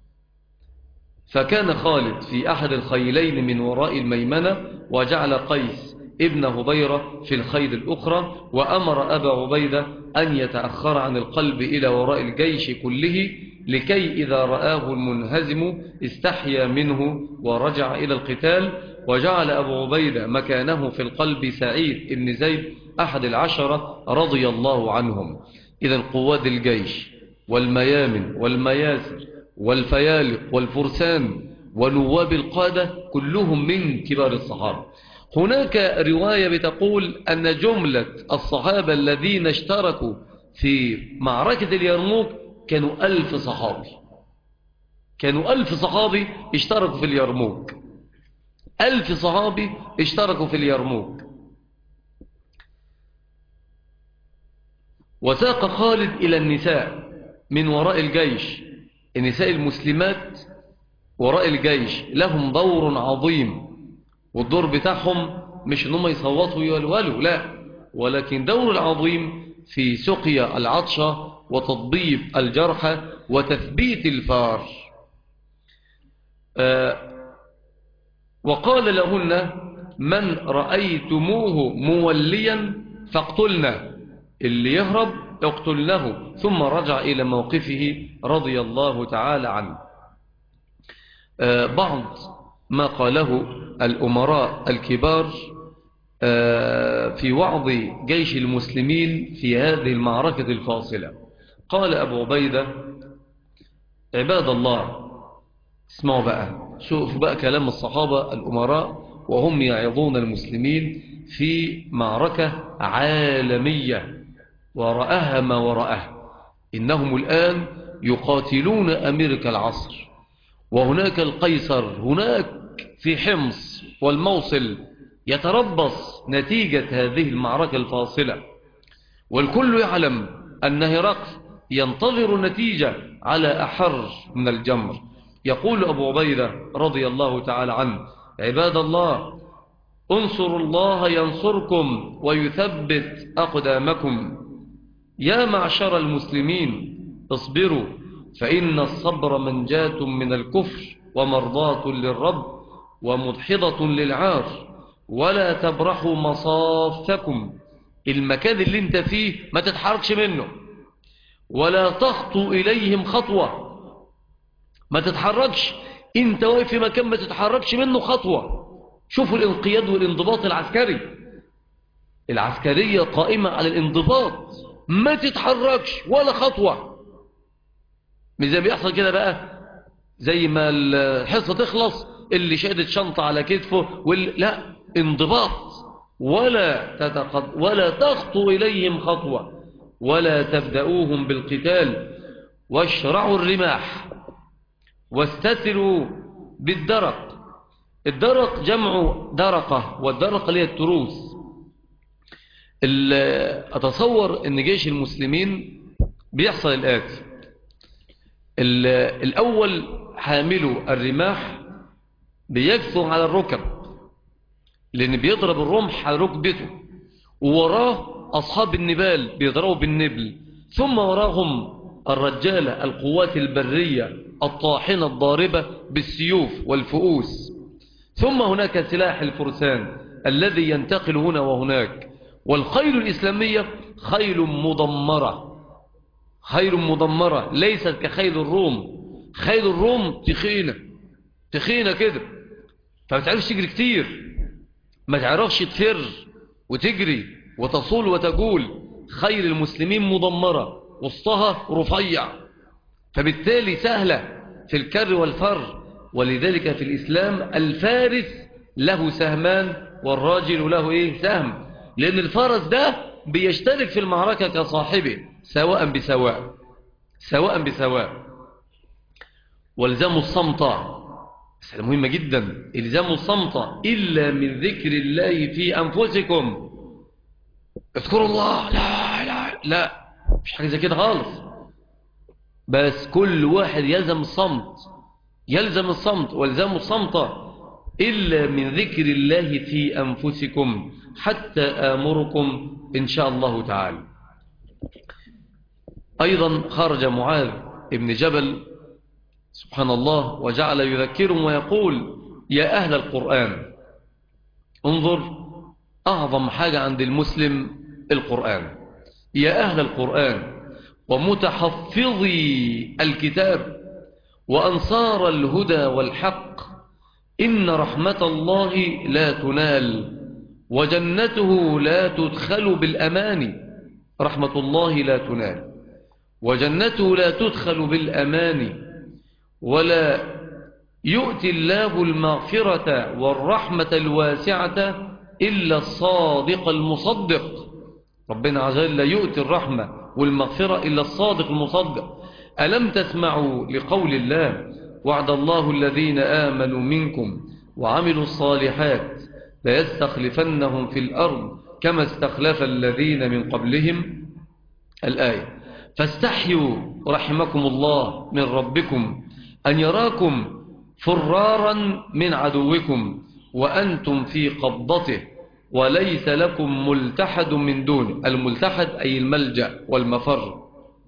فكان خالد في أحد الخيلين من وراء الميمنة وجعل قيس ابن هبيرة في الخيل الأخرى وأمر أبا عبيدة أن يتأخر عن القلب إلى وراء الجيش كله لكي إذا رآه المنهزم استحيا منه ورجع إلى القتال وجعل أبو عبيدة مكانه في القلب سعيد بن زيد أحد العشرة رضي الله عنهم إذا قوات الجيش والميامن والمياسر والفيالق والفرسان ونواب القادة كلهم من كبار الصحابة هناك رواية بتقول أن جملة الصحابة الذين اشتركوا في معركة اليرموك كانوا ألف صحابي كانوا ألف صحابي اشتركوا في اليرموك ألف صحابي اشتركوا في اليرموك وساق خالد إلى النساء من وراء الجيش النساء المسلمات وراء الجيش لهم دور عظيم والدور بتاعهم مش انهم يصوتوا ويولولوا لا ولكن دور العظيم في سقيا العطشة وتطبيب الجرحى وتثبيت الفار آه وقال لهن من رأيتموه موليا فاقتلنا اللي يهرب اقتلنه ثم رجع إلى موقفه رضي الله تعالى عنه آه بعض ما قاله الأمراء الكبار في وعظ جيش المسلمين في هذه المعركة الفاصلة قال أبو عبيدة عباد الله اسمعوا بقى شوفوا بقى كلام الصحابة الأمراء وهم يعظون المسلمين في معركة عالمية ورأها ما ورأها إنهم الآن يقاتلون أمريكا العصر وهناك القيصر هناك في حمص والموصل يتربص نتيجة هذه المعركة الفاصلة والكل يعلم أن هرقل ينتظر النتيجة على أحر من الجمر يقول أبو عبيدة رضي الله تعالى عنه عباد الله انصروا الله ينصركم ويثبت أقدامكم يا معشر المسلمين اصبروا فإن الصبر منجاة من الكفر ومرضاة للرب ومدحضة للعار ولا تبرحوا مصافكم المكان اللي انت فيه ما تتحركش منه ولا تخطو إليهم خطوة ما تتحركش انت واقف في مكان ما تتحركش منه خطوة شوفوا الانقياد والانضباط العسكري العسكرية قائمة على الانضباط ما تتحركش ولا خطوة مش زي بيحصل كده بقى زي ما الحصة تخلص اللي شادت شنطة على كتفه واللي لا انضباط ولا تتقض ولا تخطو إليهم خطوة ولا تبدأوهم بالقتال واشرعوا الرماح واستتروا بالدرق الدرق جمع درقة والدرقة هي التروس أتصور أن جيش المسلمين بيحصل الآتي الأول حاملوا الرماح بيكثوا على الركب لأن بيضرب الرمح على ركبته ووراه أصحاب النبال بيضربوا بالنبل ثم وراهم الرجالة القوات البرية الطاحنة الضاربة بالسيوف والفؤوس ثم هناك سلاح الفرسان الذي ينتقل هنا وهناك والخيل الإسلامية خيل مدمرة خيل مدمرة ليست كخيل الروم خيل الروم تخينة تخينة كده فما تعرفش تجري كتير ما تعرفش تفر وتجري وتصول وتقول خير المسلمين مدمرة وسطها رفيع فبالتالي سهلة في الكر والفر ولذلك في الإسلام الفارس له سهمان والراجل له إيه سهم لأن الفارس ده بيشترك في المعركة كصاحبه سواء بسواء سواء بسواء والزموا الصمت مسألة مهمة جدا الزموا الصمت إلا من ذكر الله في أنفسكم اذكروا الله لا لا لا مش حاجة زي كده خالص بس كل واحد يلزم الصمت يلزم الصمت والزموا الصمت إلا من ذكر الله في أنفسكم حتى آمركم إن شاء الله تعالى أيضا خرج معاذ ابن جبل سبحان الله وجعل يذكرهم ويقول يا أهل القرآن انظر أعظم حاجة عند المسلم القرآن يا أهل القرآن ومتحفظي الكتاب وأنصار الهدى والحق إن رحمة الله لا تنال وجنته لا تدخل بالأمان رحمة الله لا تنال وجنته لا تدخل بالأمان ولا يؤتي الله المغفرة والرحمة الواسعة إلا الصادق المصدق ربنا عز وجل لا يؤتي الرحمة والمغفرة إلا الصادق المصدق ألم تسمعوا لقول الله وعد الله الذين آمنوا منكم وعملوا الصالحات ليستخلفنهم في الأرض كما استخلف الذين من قبلهم الآية فاستحيوا رحمكم الله من ربكم أن يراكم فرارا من عدوكم وأنتم في قبضته وليس لكم ملتحد من دونه الملتحد أي الملجأ والمفر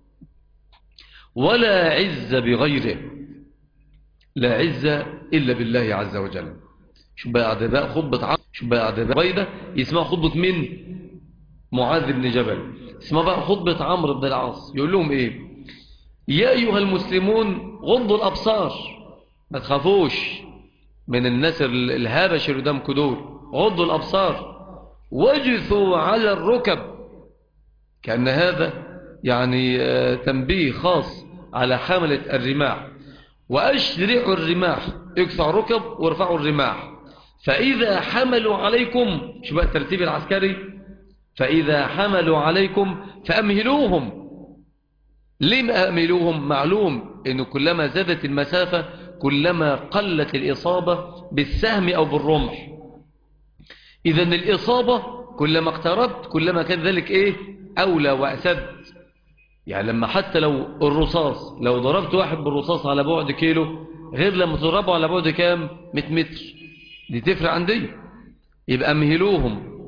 ولا عز بغيره لا عز إلا بالله عز وجل شو بقى عدباء خطبة عمر شو بقى عدباء بيضة يسمع خطبة من معاذ بن جبل اسمها بقى خطبة عمرو بن العاص يقول لهم ايه يا أيها المسلمون غضوا الأبصار ما تخافوش من الناس الهابش اللي قدامكم دول غضوا الأبصار وجثوا على الركب كأن هذا يعني تنبيه خاص على حملة الرماح وأشرعوا الرماح اكسعوا الركب وارفعوا الرماح فإذا حملوا عليكم شو بقى الترتيب العسكري فإذا حملوا عليكم فأمهلوهم ليه أمهلوهم معلوم أنه كلما زادت المسافة كلما قلت الإصابة بالسهم أو بالرمح إذا الإصابة كلما اقتربت كلما كان ذلك إيه أولى وأسد يعني لما حتى لو الرصاص لو ضربت واحد بالرصاص على بعد كيلو غير لما تضربه على بعد كام 100 متر دي تفرق عندي يبقى مهلوهم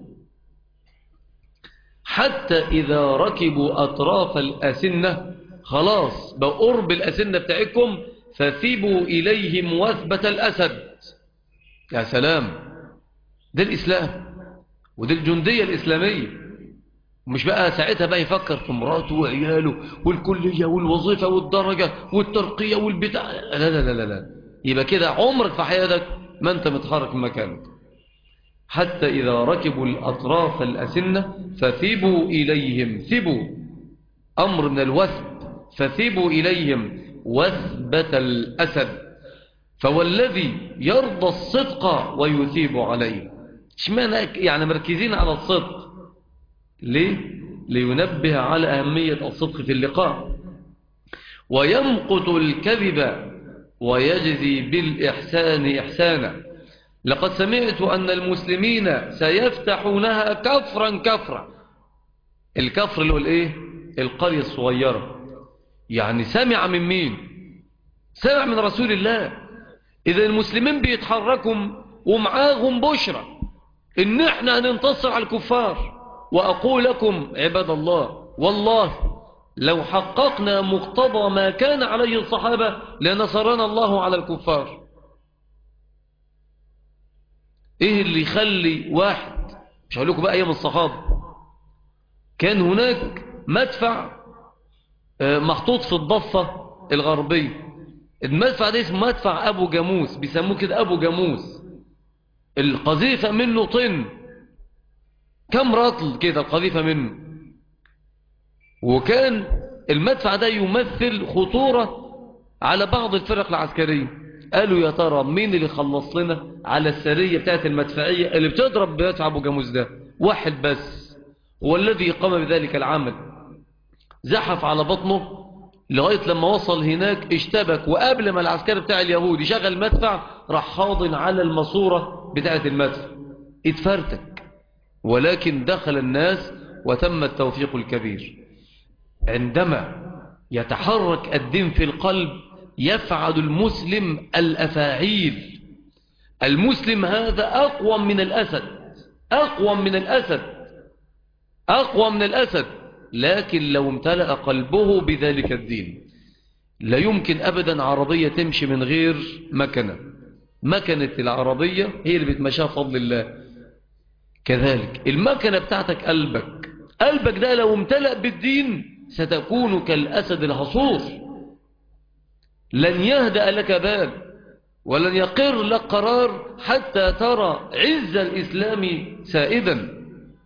حتى إذا ركبوا أطراف الأسنة خلاص بقرب الأسنة بتاعتكم فثيبوا إليهم وثبة الأسد يا سلام ده الإسلام وده الجندية الإسلامية مش بقى ساعتها بقى يفكر في مراته وعياله والكلية والوظيفة والدرجة والترقية والبتاع لا لا لا لا, لا. يبقى كده عمرك في حياتك ما انت متحرك من مكانك حتى إذا ركبوا الأطراف الأسنة فثيبوا إليهم ثبوا أمر من الوثب فثيبوا إليهم وثبة الأسد فوالذي يرضى الصدق ويثيب عليه اشمعنى يعني مركزين على الصدق ليه لينبه على أهمية الصدق في اللقاء ويمقت الكذب ويجزي بالإحسان إحسانا لقد سمعت أن المسلمين سيفتحونها كفرا كفرا الكفر اللي هو الايه القرية الصغيرة يعني سمع من مين سمع من رسول الله إذا المسلمين بيتحركوا ومعاهم بشرى إن احنا هننتصر على الكفار وأقول لكم عباد الله والله لو حققنا مقتضى ما كان عليه الصحابة لنصرنا الله على الكفار ايه اللي يخلي واحد مش هقول لكم بقى ايام الصحابة كان هناك مدفع محطوط في الضفة الغربية المدفع ده اسمه مدفع ابو جاموس بيسموه كده ابو جاموس القذيفة منه طن كم رطل كده القذيفة منه وكان المدفع ده يمثل خطورة على بعض الفرق العسكرية قالوا يا ترى مين اللي خلص لنا على السرية بتاعت المدفعية اللي بتضرب بمدفع ابو جاموس ده واحد بس هو الذي قام بذلك العمل زحف على بطنه لغاية لما وصل هناك اشتبك وقبل ما العسكري بتاع اليهود يشغل المدفع راح حاضن على الماسورة بتاعت المدفع اتفرتك ولكن دخل الناس وتم التوفيق الكبير عندما يتحرك الدين في القلب يفعل المسلم الأفاعيل المسلم هذا أقوى من الأسد أقوى من الأسد أقوى من الأسد لكن لو امتلأ قلبه بذلك الدين لا يمكن أبدا عربية تمشي من غير مكنة مكنة العربية هي اللي بتمشيها فضل الله كذلك المكنة بتاعتك قلبك قلبك ده لو امتلأ بالدين ستكون كالأسد الهصور لن يهدأ لك بال ولن يقر لك قرار حتى ترى عز الإسلام سائدا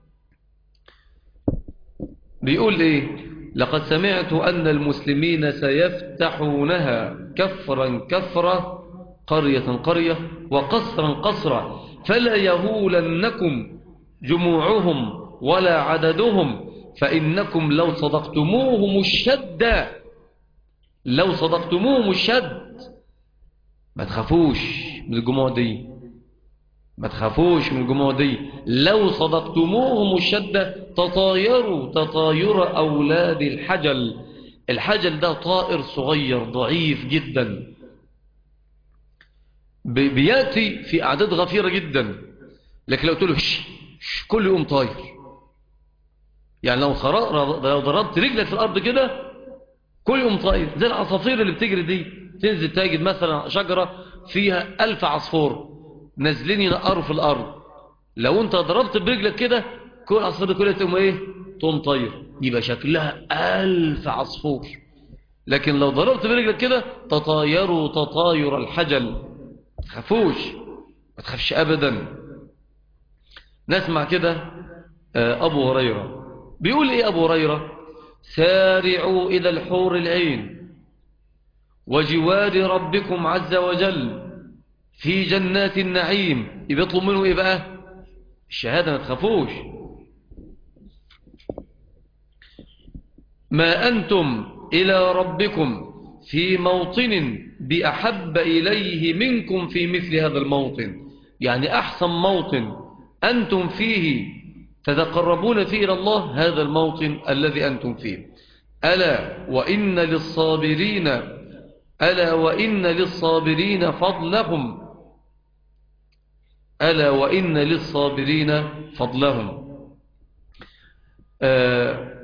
بيقول ايه لقد سمعت أن المسلمين سيفتحونها كفرا كفرا قرية قرية وقصرا قصرا فلا يهولنكم جموعهم ولا عددهم فإنكم لو صدقتموهم الشد لو صدقتموهم الشد ما تخافوش من الجموع دي ما تخافوش من الجموع دي لو صدقتموهم الشدة تطايروا تطاير أولاد الحجل الحجل ده طائر صغير ضعيف جدا بيأتي في أعداد غفيرة جدا لكن لو تقول ش كل يوم طاير يعني لو, لو ضربت رجلك في الأرض كده كل يوم طاير زي العصافير اللي بتجري دي تنزل تجد مثلا شجرة فيها ألف عصفور نازلين ينقروا في الأرض لو انت ضربت برجلك كده كل عصفور كلها تقوم ايه تقوم طاير يبقى شكلها ألف عصفور لكن لو ضربت برجلك كده تطايروا تطاير الحجل ما تخافوش ما تخافش أبدا نسمع كده أبو هريرة بيقول إيه أبو هريرة سارعوا إلى الحور العين وجوار ربكم عز وجل في جنات النعيم بيطلب منه إيه بقى الشهادة ما تخافوش ما أنتم إلى ربكم في موطن بأحب إليه منكم في مثل هذا الموطن يعني أحسن موطن أنتم فيه تتقربون فيه إلى الله هذا الموطن الذي أنتم فيه ألا وإن للصابرين ألا وإن للصابرين فضلهم ألا وإن للصابرين فضلهم آه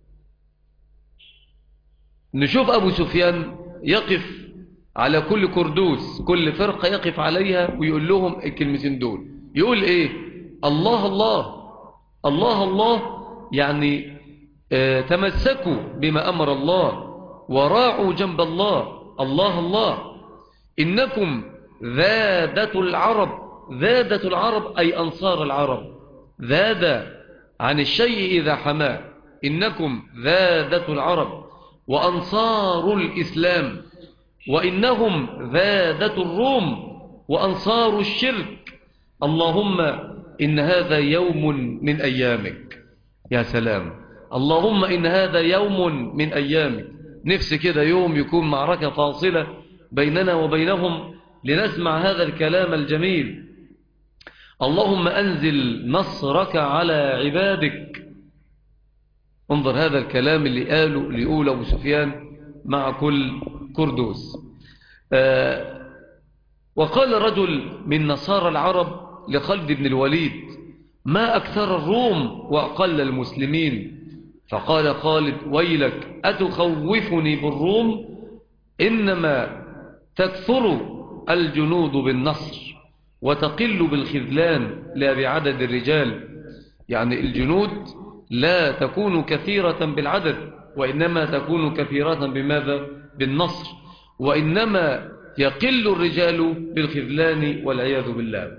نشوف أبو سفيان يقف على كل كردوس كل فرقة يقف عليها ويقول لهم الكلمتين دول يقول إيه الله الله الله الله يعني آه تمسكوا بما أمر الله وراعوا جنب الله الله الله إنكم ذادة العرب ذادة العرب أي أنصار العرب ذاد عن الشيء إذا حماه إنكم ذادة العرب وأنصار الإسلام وإنهم ذادة الروم وأنصار الشرك اللهم إن هذا يوم من أيامك يا سلام اللهم إن هذا يوم من أيامك نفسي كده يوم يكون معركة فاصلة بيننا وبينهم لنسمع هذا الكلام الجميل اللهم أنزل نصرك على عبادك انظر هذا الكلام اللي قاله لأولى أبو سفيان مع كل كردوس آه وقال رجل من نصارى العرب لخالد بن الوليد ما أكثر الروم وأقل المسلمين فقال خالد ويلك أتخوفني بالروم إنما تكثر الجنود بالنصر وتقل بالخذلان لا بعدد الرجال يعني الجنود لا تكون كثيرة بالعدد وإنما تكون كثيرة بماذا بالنصر وإنما يقل الرجال بالخذلان والعياذ بالله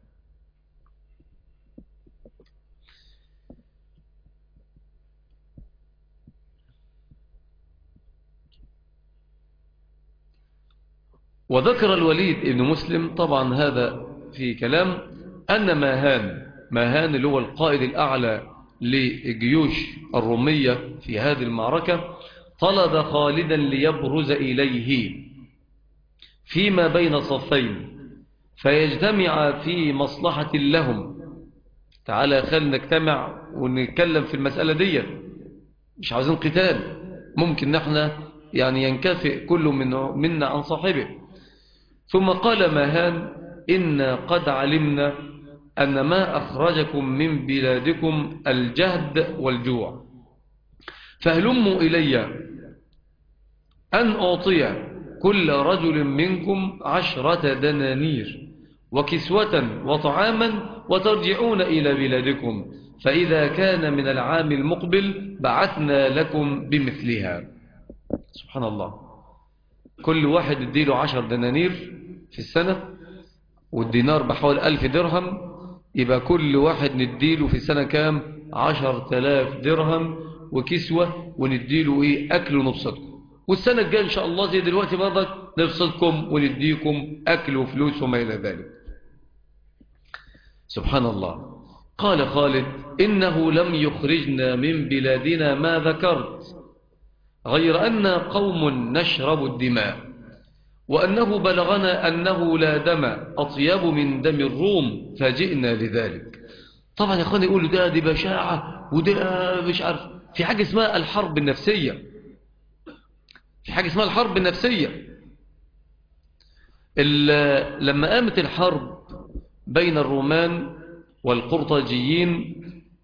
وذكر الوليد ابن مسلم طبعا هذا في كلام أن ماهان ماهان اللي هو القائد الأعلى للجيوش الرومية في هذه المعركة طلب خالدا ليبرز إليه فيما بين صفين فيجتمع في مصلحة لهم تعالى خلينا نجتمع ونتكلم في المسألة دي مش عاوزين قتال ممكن نحن يعني ينكفئ كل من منا عن صاحبه ثم قال ماهان إنا قد علمنا أن ما أخرجكم من بلادكم الجهد والجوع فهلموا إلي أن أعطي كل رجل منكم عشرة دنانير وكسوة وطعاما وترجعون إلى بلادكم فإذا كان من العام المقبل بعثنا لكم بمثلها سبحان الله كل واحد اديله عشر دنانير في السنة والدينار بحوالي ألف درهم يبقى كل واحد نديله في السنة كام عشر تلاف درهم وكسوة ونديله ايه أكل ونبسطكم والسنة الجاية إن شاء الله زي دلوقتي برضك نبسطكم ونديكم أكل وفلوس وما إلى ذلك سبحان الله قال خالد إنه لم يخرجنا من بلادنا ما ذكرت غير أن قوم نشرب الدماء وأنه بلغنا أنه لا دم أطيب من دم الروم فجئنا لذلك طبعا يا أخواني يقولوا ده دي بشاعة وده مش عارف في حاجة اسمها الحرب النفسية في حاجة اسمها الحرب النفسية لما قامت الحرب بين الرومان والقرطاجيين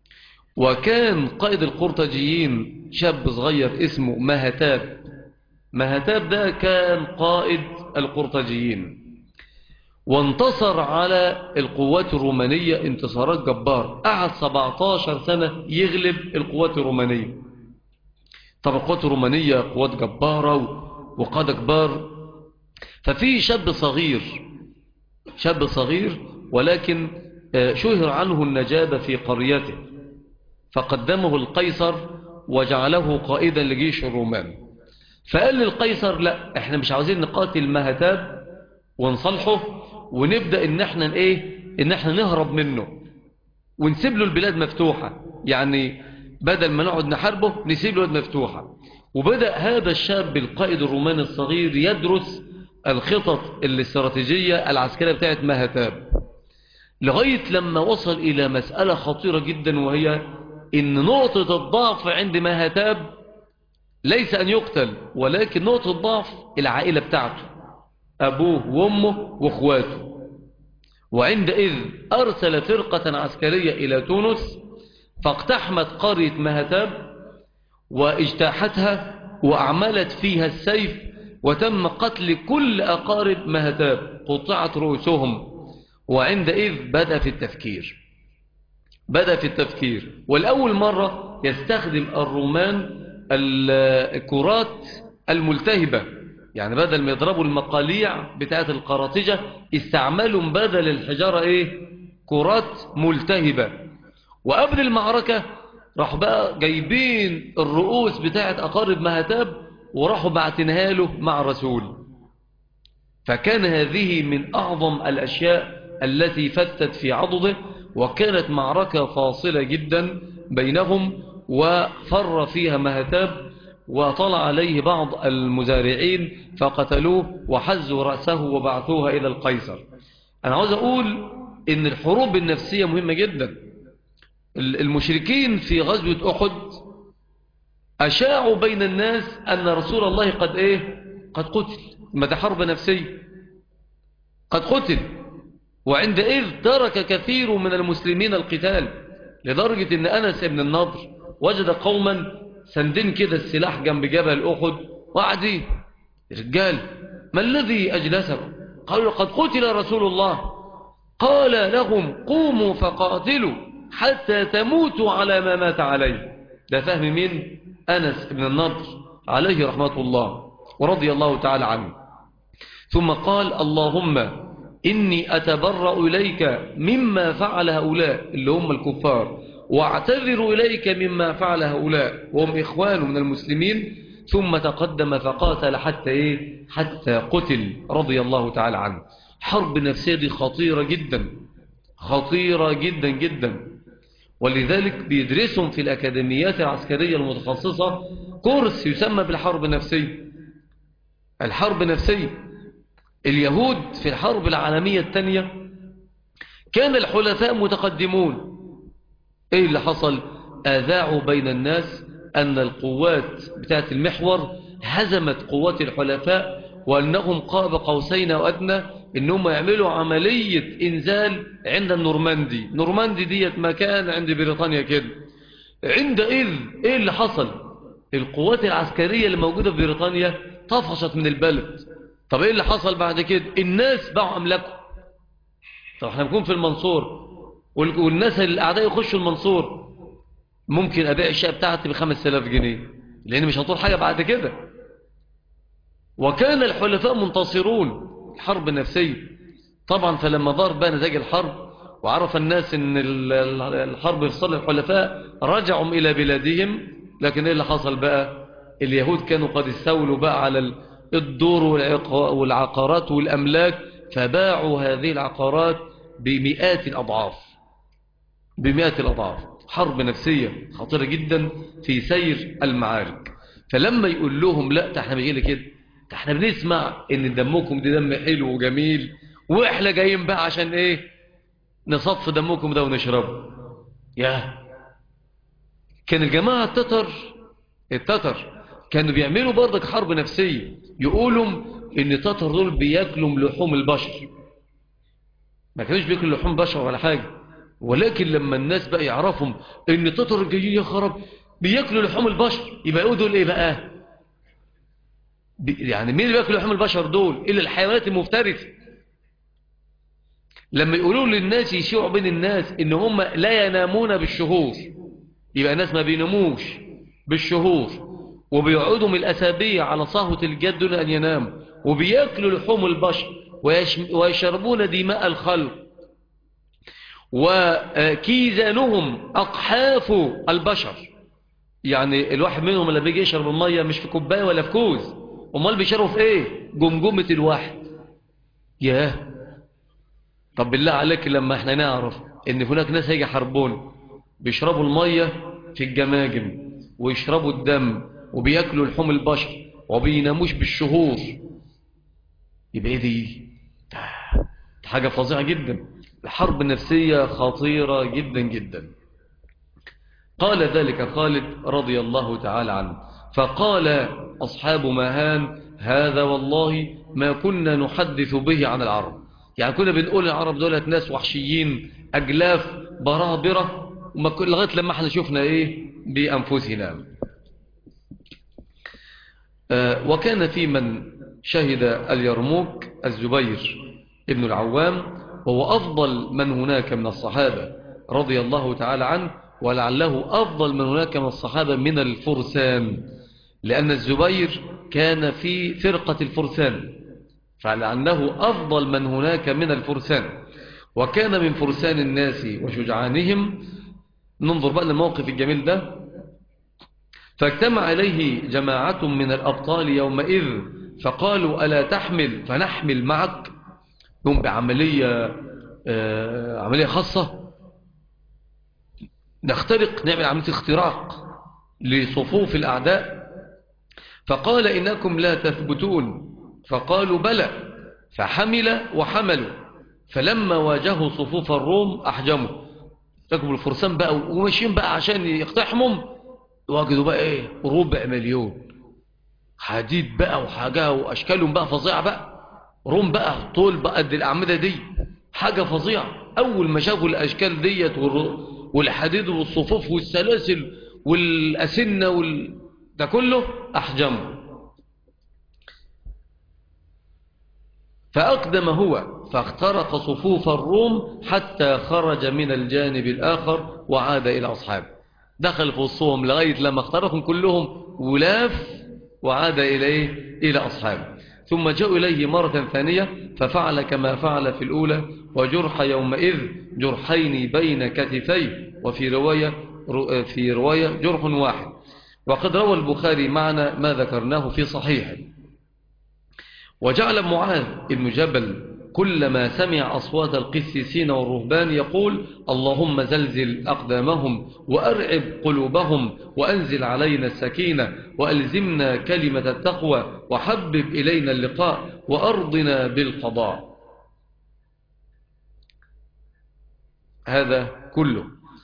وكان قائد القرطاجيين شاب صغير اسمه مهتاب مهتاب ده كان قائد القرطاجيين وانتصر على القوات الرومانية انتصارات جبار قعد 17 سنة يغلب القوات الرومانية طبعا القوات الرومانية قوات جبارة وقادة كبار ففي شاب صغير شاب صغير ولكن شهر عنه النجابة في قريته فقدمه القيصر وجعله قائدا لجيش الرومان فقال للقيصر لا احنا مش عاوزين نقاتل مهتاب ونصلحه ونبدأ ان احنا ايه ان احنا نهرب منه ونسيب له البلاد مفتوحة يعني بدل ما نقعد نحاربه نسيب له البلاد مفتوحة وبدأ هذا الشاب القائد الروماني الصغير يدرس الخطط الاستراتيجية العسكرية بتاعت مهتاب لغاية لما وصل إلى مسألة خطيرة جدا وهي إن نقطة الضعف عند مهتاب ليس أن يقتل ولكن نقطة الضعف العائلة بتاعته أبوه وأمه وأخواته وعندئذ أرسل فرقة عسكرية إلى تونس فاقتحمت قرية مهتاب واجتاحتها وأعملت فيها السيف وتم قتل كل أقارب مهتاب قطعت رؤوسهم وعندئذ بدأ في التفكير بدأ في التفكير والأول مرة يستخدم الرومان الكرات الملتهبة يعني بدل ما يضربوا المقاليع بتاعت القراطجة استعملوا بدل الحجارة ايه كرات ملتهبة وقبل المعركة راحوا بقى جايبين الرؤوس بتاعت أقارب مهتاب وراحوا بعتنها له مع الرسول فكان هذه من أعظم الأشياء التي فتت في عضده وكانت معركة فاصلة جدا بينهم وفر فيها مهتاب وطلع عليه بعض المزارعين فقتلوه وحزوا رأسه وبعثوها إلى القيصر أنا عاوز أقول إن الحروب النفسية مهمة جدا المشركين في غزوة أحد أشاعوا بين الناس أن رسول الله قد إيه قد قتل ما ده حرب نفسية قد قتل وعندئذ ترك كثير من المسلمين القتال لدرجة أن أنس بن النضر وجد قوما سندين كده السلاح جنب جبل أحد وقعدين رجال ما الذي أجلسكم قالوا قد قتل رسول الله قال لهم قوموا فقاتلوا حتى تموتوا على ما مات عليه ده فهم مين أنس بن النضر عليه رحمة الله ورضي الله تعالى عنه ثم قال اللهم إني أتبرأ إليك مما فعل هؤلاء اللي هم الكفار واعتذر إليك مما فعل هؤلاء وهم إخوان من المسلمين ثم تقدم فقاتل حتى إيه حتى قتل رضي الله تعالى عنه حرب نفسية دي خطيرة جدا خطيرة جدا جدا ولذلك بيدرسهم في الأكاديميات العسكرية المتخصصة كورس يسمى بالحرب النفسية الحرب نفسية اليهود في الحرب العالمية الثانية كان الحلفاء متقدمون ايه اللي حصل اذاعوا بين الناس ان القوات بتاعت المحور هزمت قوات الحلفاء وانهم قاب قوسين وادنى انهم يعملوا عملية انزال عند النورماندي نورماندي ديت مكان عند بريطانيا كده عندئذ ايه اللي حصل القوات العسكرية اللي موجودة في بريطانيا طفشت من البلد طب ايه اللي حصل بعد كده الناس باعوا املاكهم طب احنا نكون في المنصور والناس الاعداء يخشوا المنصور ممكن ابيع الشقه بتاعتي ب 5000 جنيه لان مش هطول حاجه بعد كده وكان الحلفاء منتصرون الحرب النفسيه طبعا فلما ظهر بقى نتاج الحرب وعرف الناس ان الحرب في صالح الحلفاء رجعوا الى بلادهم لكن ايه اللي حصل بقى اليهود كانوا قد استولوا بقى على الدور والعقارات والاملاك فباعوا هذه العقارات بمئات الاضعاف بمئات الأضعاف حرب نفسية خطيرة جدا في سير المعارك فلما يقول لهم لا احنا بيجي كده احنا بنسمع ان دمكم ده دم حلو وجميل واحنا جايين بقى عشان ايه نصف دمكم ده ونشربه يا كان الجماعة التتر التتر كانوا بيعملوا برضك حرب نفسية يقولوا ان التتر دول بياكلوا لحوم البشر ما كانوش بياكلوا لحوم بشر ولا حاجة ولكن لما الناس بقى يعرفهم ان تطر الجايين يا خرب بياكلوا لحوم البشر يبقى يقولوا دول ايه بقى يعني مين اللي بياكل لحوم البشر دول الا الحيوانات المفترسه لما يقولوا للناس يشيعوا بين الناس ان هم لا ينامون بالشهور يبقى الناس ما بيناموش بالشهور وبيقعدوا من الاسابيع على صهوة الجد دون ان يناموا وبياكلوا لحوم البشر ويشربون دماء الخلق وكيزانهم أقحاف البشر يعني الواحد منهم اللي بيجي يشرب المية مش في كوباية ولا في كوز امال بيشربوا في ايه جمجمة الواحد ياه طب بالله عليك لما احنا نعرف ان هناك ناس هيجي حربون بيشربوا المية في الجماجم ويشربوا الدم وبياكلوا لحوم البشر وبيناموش بالشهور يبقى ايه دي حاجة فظيعة جدا الحرب النفسية خطيرة جدا جدا قال ذلك خالد رضي الله تعالى عنه فقال أصحاب مهان هذا والله ما كنا نحدث به عن العرب يعني كنا بنقول العرب دولة ناس وحشيين أجلاف برابرة لغاية لما احنا شفنا ايه بأنفسنا آه وكان في من شهد اليرموك الزبير ابن العوام وهو أفضل من هناك من الصحابة رضي الله تعالى عنه ولعله أفضل من هناك من الصحابة من الفرسان لأن الزبير كان في فرقة الفرسان فلأنه أفضل من هناك من الفرسان وكان من فرسان الناس وشجعانهم ننظر بقى للموقف الجميل ده فاجتمع إليه جماعة من الأبطال يومئذ فقالوا ألا تحمل فنحمل معك يوم بعملية آه عملية خاصة نخترق نعمل عملية اختراق لصفوف الأعداء فقال إنكم لا تثبتون فقالوا بلى فحمل وحملوا فلما واجهوا صفوف الروم أحجموا ركبوا الفرسان بقى وماشيين بقى عشان يقتحمهم وجدوا بقى ايه ربع مليون حديد بقى وحاجة وأشكالهم بقى فظيعة بقى روم بقى طول بقى قد الأعمدة دي حاجة فظيعة أول ما شافوا الأشكال ديت والحديد والصفوف والسلاسل والأسنة وال... ده كله أحجمه فأقدم هو فاخترق صفوف الروم حتى خرج من الجانب الآخر وعاد إلى أصحابه دخل في وسطهم لغاية لما اخترقهم كلهم ولاف وعاد إليه إلى أصحابه ثم جاءوا إليه مرة ثانية ففعل كما فعل في الأولى وجرح يومئذ جرحين بين كتفيه وفي رواية في رواية جرح واحد وقد روى البخاري معنا ما ذكرناه في صحيحه وجعل معاذ بن جبل كلما سمع أصوات القسيسين والرهبان يقول اللهم زلزل أقدامهم وأرعب قلوبهم وأنزل علينا السكينة وألزمنا كلمة التقوى وحبب إلينا اللقاء وأرضنا بالقضاء هذا كله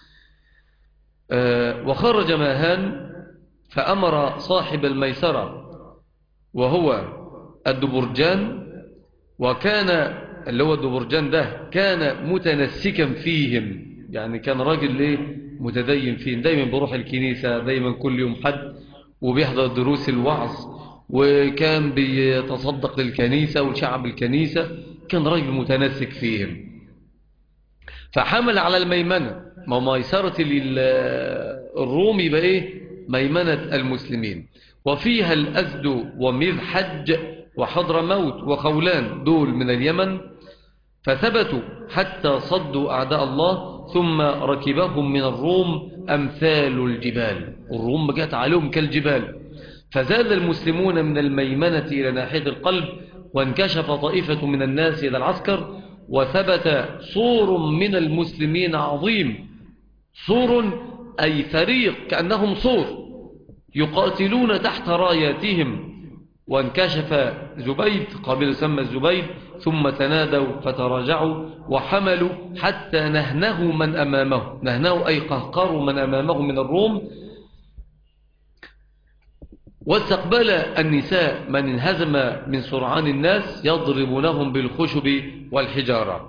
آه، وخرج ماهان فأمر صاحب الميسرة وهو الدبرجان وكان اللي هو الدبرجان ده كان متنسكا فيهم يعني كان راجل ليه متدين فيهم دايما بروح الكنيسة دايما كل يوم حد وبيحضر دروس الوعظ وكان بيتصدق للكنيسة والشعب الكنيسة كان راجل متنسك فيهم فحمل على الميمنة ما ميسرة الروم يبقى ايه ميمنة المسلمين وفيها الأزد ومذحج وحضر موت وخولان دول من اليمن فثبتوا حتى صدوا أعداء الله ثم ركبهم من الروم أمثال الجبال الروم جاءت عليهم كالجبال فزاد المسلمون من الميمنة إلى ناحية القلب وانكشف طائفة من الناس إلى العسكر وثبت صور من المسلمين عظيم صور أي فريق كأنهم صور يقاتلون تحت راياتهم وانكشف زبيد قابل سمى الزبيد ثم تنادوا فتراجعوا وحملوا حتى نهنه من أمامه نهنه أي قهقروا من أمامه من الروم واستقبل النساء من انهزم من سرعان الناس يضربونهم بالخشب والحجارة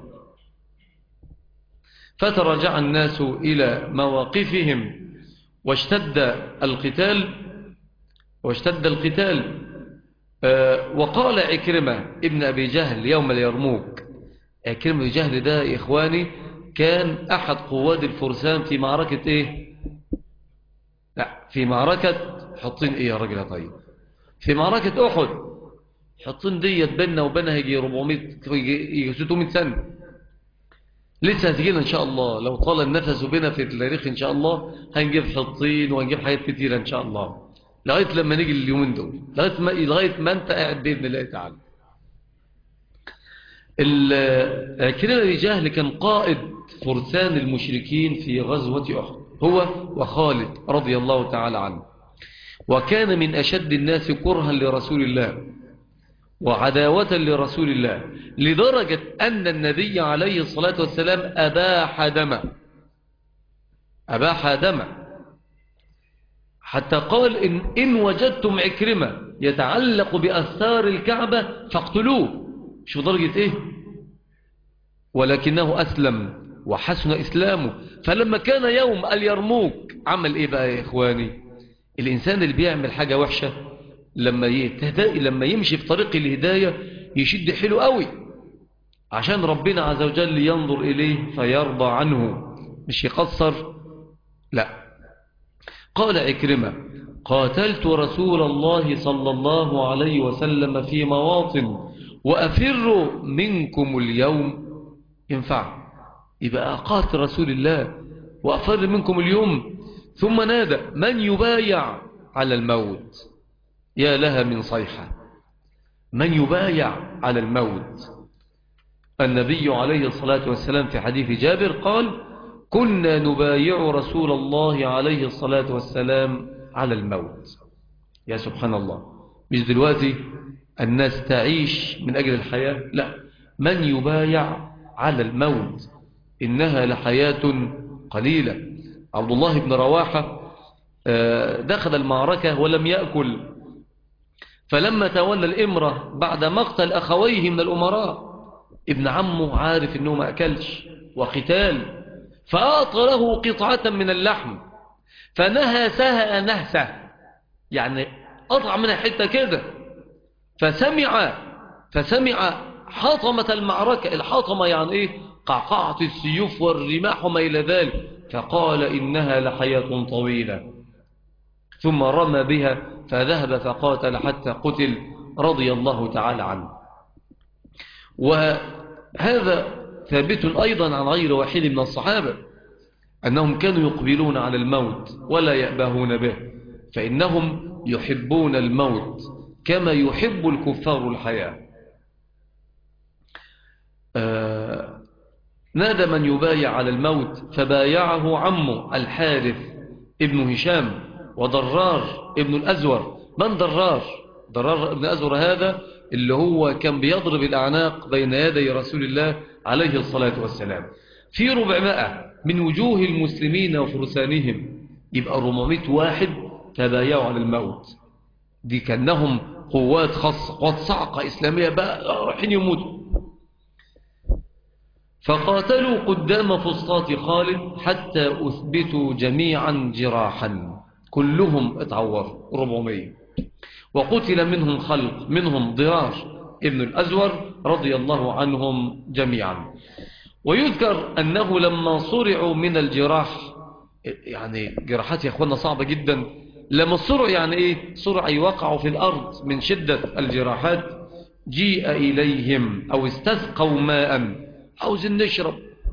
فترجع الناس إلى مواقفهم واشتد القتال واشتد القتال آه، وقال عكرمة ابن أبي جهل يوم اليرموك عكرمة أبي جهل ده يا إخواني كان أحد قواد الفرسان في معركة إيه لا في معركة حطين إيه يا رجل طيب في معركة أحد حطين ديت بيننا وبينها يجي 400 يجي 600 سنة لسه هتجينا إن شاء الله لو طال النفس بنا في التاريخ إن شاء الله هنجيب حطين وهنجيب حاجات كتيرة إن شاء الله لغاية لما نيجي اليومين دول لغاية ما, لغاية ما أنت قاعد بإذن الله تعالى كريم أبي جهل كان قائد فرسان المشركين في غزوة أحد هو وخالد رضي الله تعالى عنه وكان من أشد الناس كرها لرسول الله وعداوة لرسول الله لدرجة أن النبي عليه الصلاة والسلام أباح دم أباح دم حتى قال إن, إن وجدتم عكرمة يتعلق بأثار الكعبة فاقتلوه شو درجة إيه ولكنه أسلم وحسن إسلامه فلما كان يوم اليرموك عمل إيه بقى يا إخواني الإنسان اللي بيعمل حاجة وحشة لما يتهدى لما يمشي في طريق الهداية يشد حلو قوي عشان ربنا عز وجل ينظر إليه فيرضى عنه مش يقصر لا قال عكرمة قاتلت رسول الله صلى الله عليه وسلم في مواطن وأفر منكم اليوم ينفع يبقى قاتل رسول الله وأفر منكم اليوم ثم نادى من يبايع على الموت يا لها من صيحة من يبايع على الموت النبي عليه الصلاة والسلام في حديث جابر قال كنا نبايع رسول الله عليه الصلاة والسلام على الموت يا سبحان الله مش دلوقتي الناس تعيش من أجل الحياة لا من يبايع على الموت إنها لحياة قليلة عبد الله بن رواحة دخل المعركة ولم يأكل فلما تولى الإمرة بعد مقتل أخويه من الأمراء ابن عمه عارف أنه ما أكلش وقتال فأعطى له قطعة من اللحم فنهسها نهسة يعني قطع منها حتة كده فسمع فسمع حطمة المعركة الحطمة يعني ايه قعقعة السيوف والرماح وما إلى ذلك فقال إنها لحياة طويلة ثم رمى بها فذهب فقاتل حتى قتل رضي الله تعالى عنه وهذا ثابت أيضا عن غير واحد من الصحابة أنهم كانوا يقبلون على الموت ولا يأبهون به فإنهم يحبون الموت كما يحب الكفار الحياة آه نادى من يبايع على الموت فبايعه عمه الحارث ابن هشام وضرار ابن الأزور من ضرار ضرار ابن الأزور هذا اللي هو كان بيضرب الأعناق بين يدي رسول الله عليه الصلاة والسلام في ربعمائة من وجوه المسلمين وفرسانهم يبقى 400 واحد تبايعوا على الموت دي كأنهم قوات خاصة قوات صعقة إسلامية بقى رايحين يموتوا فقاتلوا قدام فسطاط خالد حتى أثبتوا جميعا جراحا كلهم اتعوروا 400 وقتل منهم خلق منهم ضرار ابن الأزور رضي الله عنهم جميعا ويذكر أنه لما صرعوا من الجراح يعني جراحات يا أخوانا صعبة جدا لما صرعوا يعني إيه صرع يوقعوا في الأرض من شدة الجراحات جيء إليهم أو استسقوا ماء عاوزين نشرب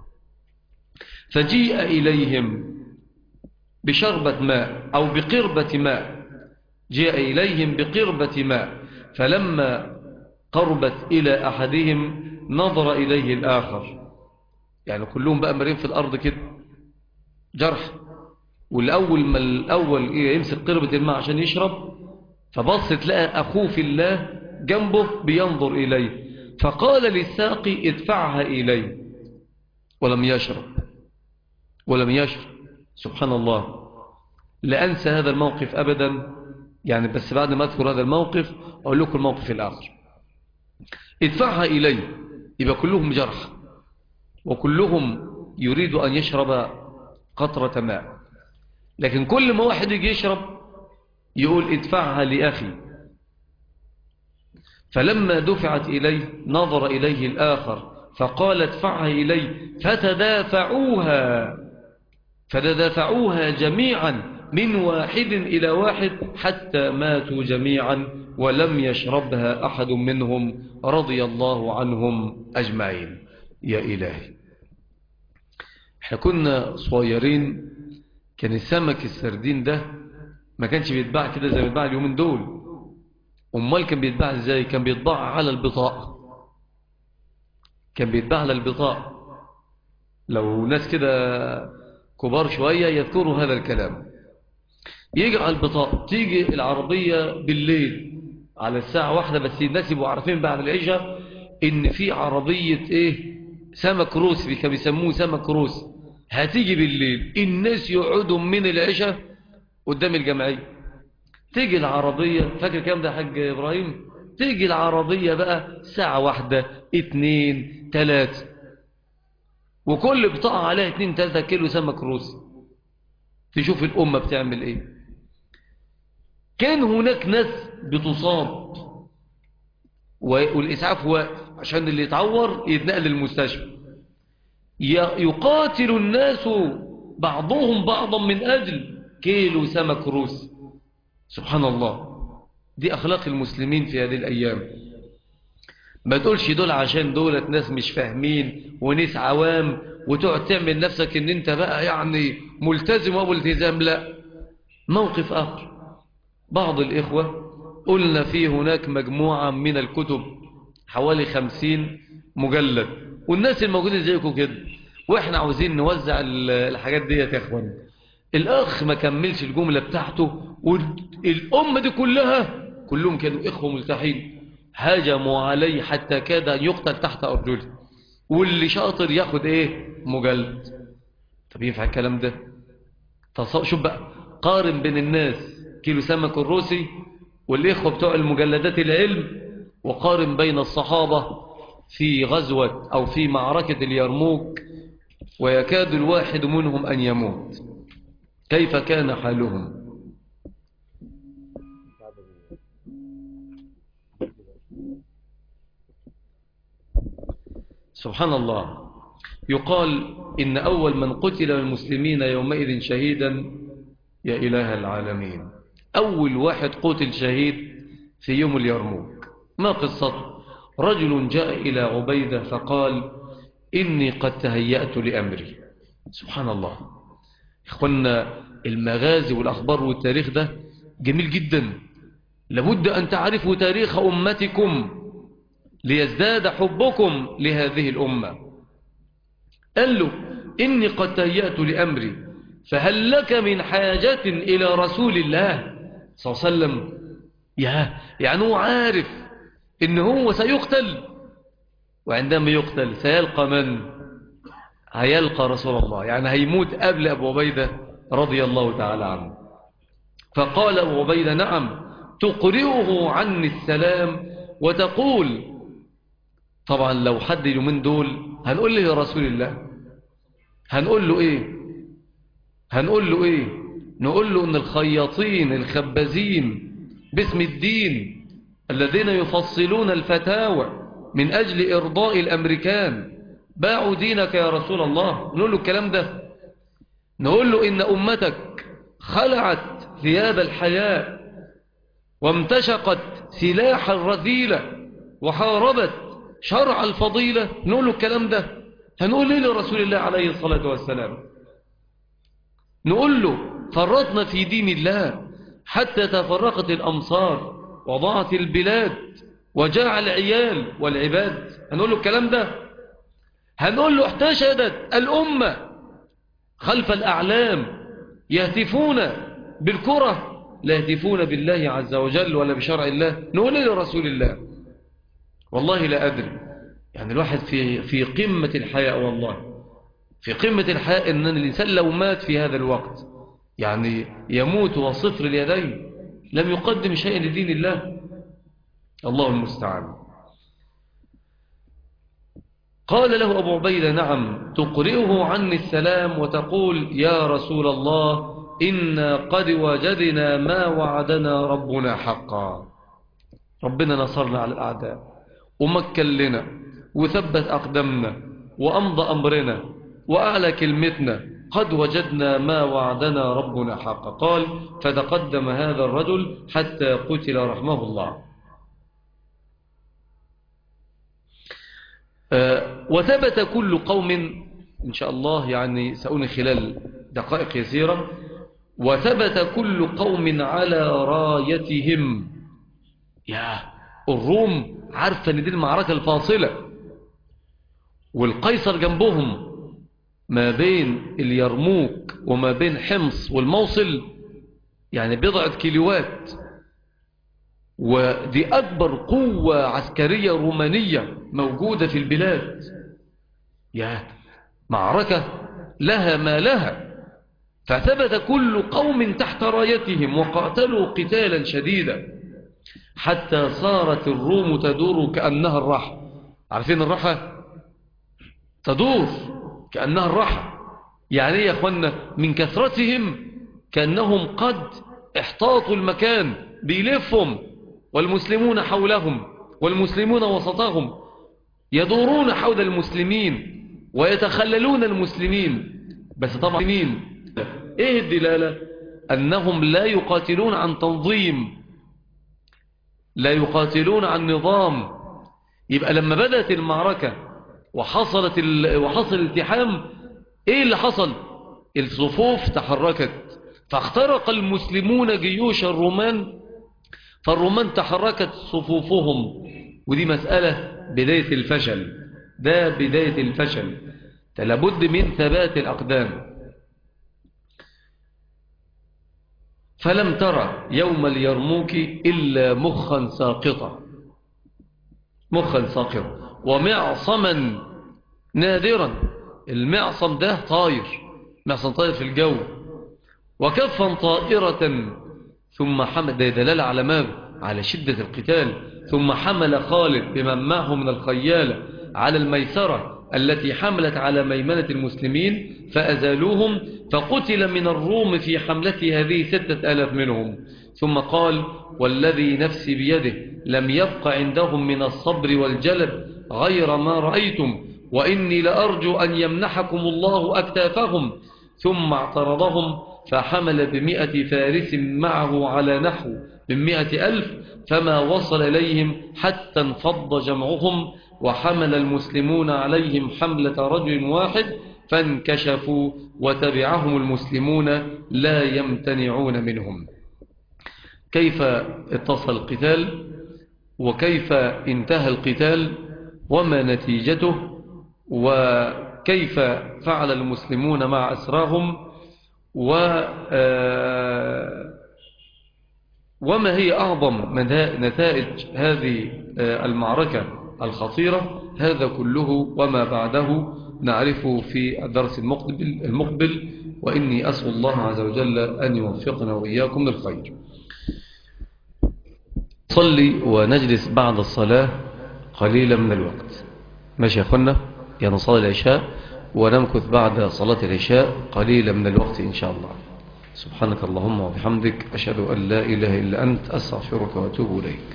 فجيء إليهم بشربة ماء أو بقربة ماء جاء إليهم بقربة ماء فلما قربت إلى أحدهم نظر إليه الآخر يعني كلهم بقى مرين في الأرض كده جرح والأول ما الأول يمسك قربة الماء عشان يشرب فبص تلاقى أخوه في الله جنبه بينظر إليه فقال للساقي ادفعها إليه ولم يشرب ولم يشرب سبحان الله لا أنسى هذا الموقف أبدا يعني بس بعد ما أذكر هذا الموقف أقول لكم الموقف الآخر ادفعها إليه يبقى كلهم جرح وكلهم يريد أن يشرب قطرة ماء لكن كل ما واحد يجي يشرب يقول ادفعها لأخي فلما دفعت إليه نظر إليه الآخر فقال ادفعها إليه فتدافعوها فتدافعوها جميعا من واحد إلى واحد حتى ماتوا جميعا ولم يشربها أحد منهم رضي الله عنهم أجمعين يا إلهي احنا كنا صغيرين كان السمك السردين ده ما كانش بيتباع كده زي ما بيتباع اليومين دول امال كان بيتباع ازاي كان بيتباع على البطاقة كان بيتباع على البطاقة لو ناس كده كبار شوية يذكروا هذا الكلام يجي على البطاقة تيجي العربية بالليل على الساعة واحدة بس الناس يبقوا عارفين بعد العشاء ان في عربية ايه سمك روسي كانوا بيسموه سمك روسي هتيجي بالليل الناس يقعدوا من العشاء قدام الجمعية تيجي العربية فاكر كام ده يا حاج إبراهيم تيجي العربية بقى ساعة واحدة اتنين تلاتة وكل بطاقة عليها اتنين تلاتة كيلو سمك روسي تشوف الأمة بتعمل ايه كان هناك ناس بتصاب والإسعاف واقف عشان اللي يتعور يتنقل للمستشفى يقاتل الناس بعضهم بعضا من أجل كيلو سمك روسي سبحان الله دي أخلاق المسلمين في هذه الأيام ما تقولش دول عشان دولة ناس مش فاهمين وناس عوام وتقعد تعمل نفسك ان انت بقى يعني ملتزم وابو التزام لا موقف آخر بعض الإخوة قلنا في هناك مجموعة من الكتب حوالي خمسين مجلد والناس الموجودين زيكم كده واحنا عاوزين نوزع ال- الحاجات ديت يا اخوان الاخ ما كملش الجملة بتاعته والامة دي كلها كلهم كانوا اخوة ملتحين هاجموا عليه حتى كاد ان يقتل تحت ارجله واللي شاطر ياخد ايه مجلد طب ينفع الكلام ده تص- شوف بقى قارن بين الناس كيلو سمك الروسي والإخوة بتوع المجلدات العلم وقارن بين الصحابة في غزوة أو في معركة اليرموك ويكاد الواحد منهم أن يموت كيف كان حالهم سبحان الله يقال إن أول من قتل من المسلمين يومئذ شهيدا يا إله العالمين أول واحد قتل شهيد في يوم اليرموك ما قصته رجل جاء إلى عبيدة فقال إني قد تهيأت لأمري سبحان الله إخوانا المغازي والأخبار والتاريخ ده جميل جدا لابد أن تعرفوا تاريخ أمتكم ليزداد حبكم لهذه الأمة قال له إني قد تهيأت لأمري فهل لك من حاجة إلى رسول الله صلى الله عليه وسلم يا يعني هو عارف إن هو سيقتل وعندما يقتل سيلقى من هيلقى رسول الله يعني هيموت قبل أبو عبيدة رضي الله تعالى عنه فقال أبو عبيدة نعم تقرئه عني السلام وتقول طبعا لو حد اليومين دول هنقول له يا رسول الله هنقول له ايه هنقول له ايه نقول له ان الخياطين الخبازين باسم الدين الذين يفصلون الفتاوى من اجل ارضاء الامريكان باعوا دينك يا رسول الله نقول له الكلام ده نقول له ان امتك خلعت ثياب الحياء وامتشقت سلاح الرذيلة وحاربت شرع الفضيلة نقول له الكلام ده هنقول ليه لرسول الله عليه الصلاة والسلام نقول له فرطنا في دين الله حتى تفرقت الأمصار وضاعت البلاد وجاع العيال والعباد هنقول له الكلام ده هنقول له احتشدت الأمة خلف الأعلام يهتفون بالكرة لا يهتفون بالله عز وجل ولا بشرع الله نقول إيه لرسول الله والله لا أدري يعني الواحد في في قمة الحياء والله في قمة الحياء أن الإنسان لو مات في هذا الوقت يعني يموت وصفر اليدين لم يقدم شيئا لدين الله الله المستعان قال له أبو عبيدة نعم تقرئه عني السلام وتقول يا رسول الله إنا قد وجدنا ما وعدنا ربنا حقا ربنا نصرنا على الأعداء ومكن لنا وثبت أقدامنا وأمضى أمرنا وأعلى كلمتنا قد وجدنا ما وعدنا ربنا حقا قال فتقدم هذا الرجل حتى قتل رحمه الله آه وثبت كل قوم إن شاء الله يعني سأقول خلال دقائق يسيرة وثبت كل قوم على رايتهم يا الروم عارفة ان دي المعركة الفاصلة والقيصر جنبهم ما بين اليرموك وما بين حمص والموصل يعني بضعة كيلوات ودي أكبر قوة عسكرية رومانية موجودة في البلاد يا معركة لها ما لها فثبت كل قوم تحت رايتهم وقاتلوا قتالا شديدا حتى صارت الروم تدور كأنها الرحى عارفين الرحى تدور كأنها الرحى يعني يا أخوانا من كثرتهم كأنهم قد احتاطوا المكان بيلفهم والمسلمون حولهم والمسلمون وسطهم يدورون حول المسلمين ويتخللون المسلمين بس طبعا مين ايه الدلالة انهم لا يقاتلون عن تنظيم لا يقاتلون عن نظام يبقى لما بدأت المعركة وحصلت ال... وحصل الالتحام ايه اللي حصل الصفوف تحركت فاخترق المسلمون جيوش الرومان فالرومان تحركت صفوفهم ودي مسألة بداية الفشل ده بداية الفشل لابد من ثبات الأقدام فلم ترى يوم اليرموك إلا مخا ساقطا مخا ساقطا ومعصما نادرا المعصم ده طاير معصم طاير في الجو وكفا طائرة ثم حمل ده دلالة على ماذا على شدة القتال ثم حمل خالد بمن معه من الخيال على الميسرة التي حملت على ميمنة المسلمين فأزالوهم فقتل من الروم في حملة هذه ستة آلاف منهم ثم قال والذي نفسي بيده لم يبق عندهم من الصبر والجلب غير ما رأيتم وإني لأرجو أن يمنحكم الله أكتافهم ثم اعترضهم فحمل بمئة فارس معه على نحو من مئة ألف فما وصل إليهم حتى انفض جمعهم وحمل المسلمون عليهم حملة رجل واحد فانكشفوا وتبعهم المسلمون لا يمتنعون منهم كيف اتصل القتال وكيف انتهى القتال وما نتيجته وكيف فعل المسلمون مع أسراهم و وما هي أعظم نتائج هذه المعركة الخطيرة هذا كله وما بعده نعرفه في الدرس المقبل, المقبل وإني أسأل الله عز وجل أن يوفقنا وإياكم للخير صلي ونجلس بعد الصلاة قليلا من الوقت ماشي يا أخوانا يعني نصلي العشاء ونمكث بعد صلاة العشاء قليلا من الوقت إن شاء الله سبحانك اللهم وبحمدك أشهد أن لا إله إلا أنت أستغفرك وأتوب إليك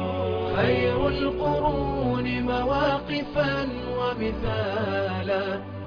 خير القرون مواقفا ومثالا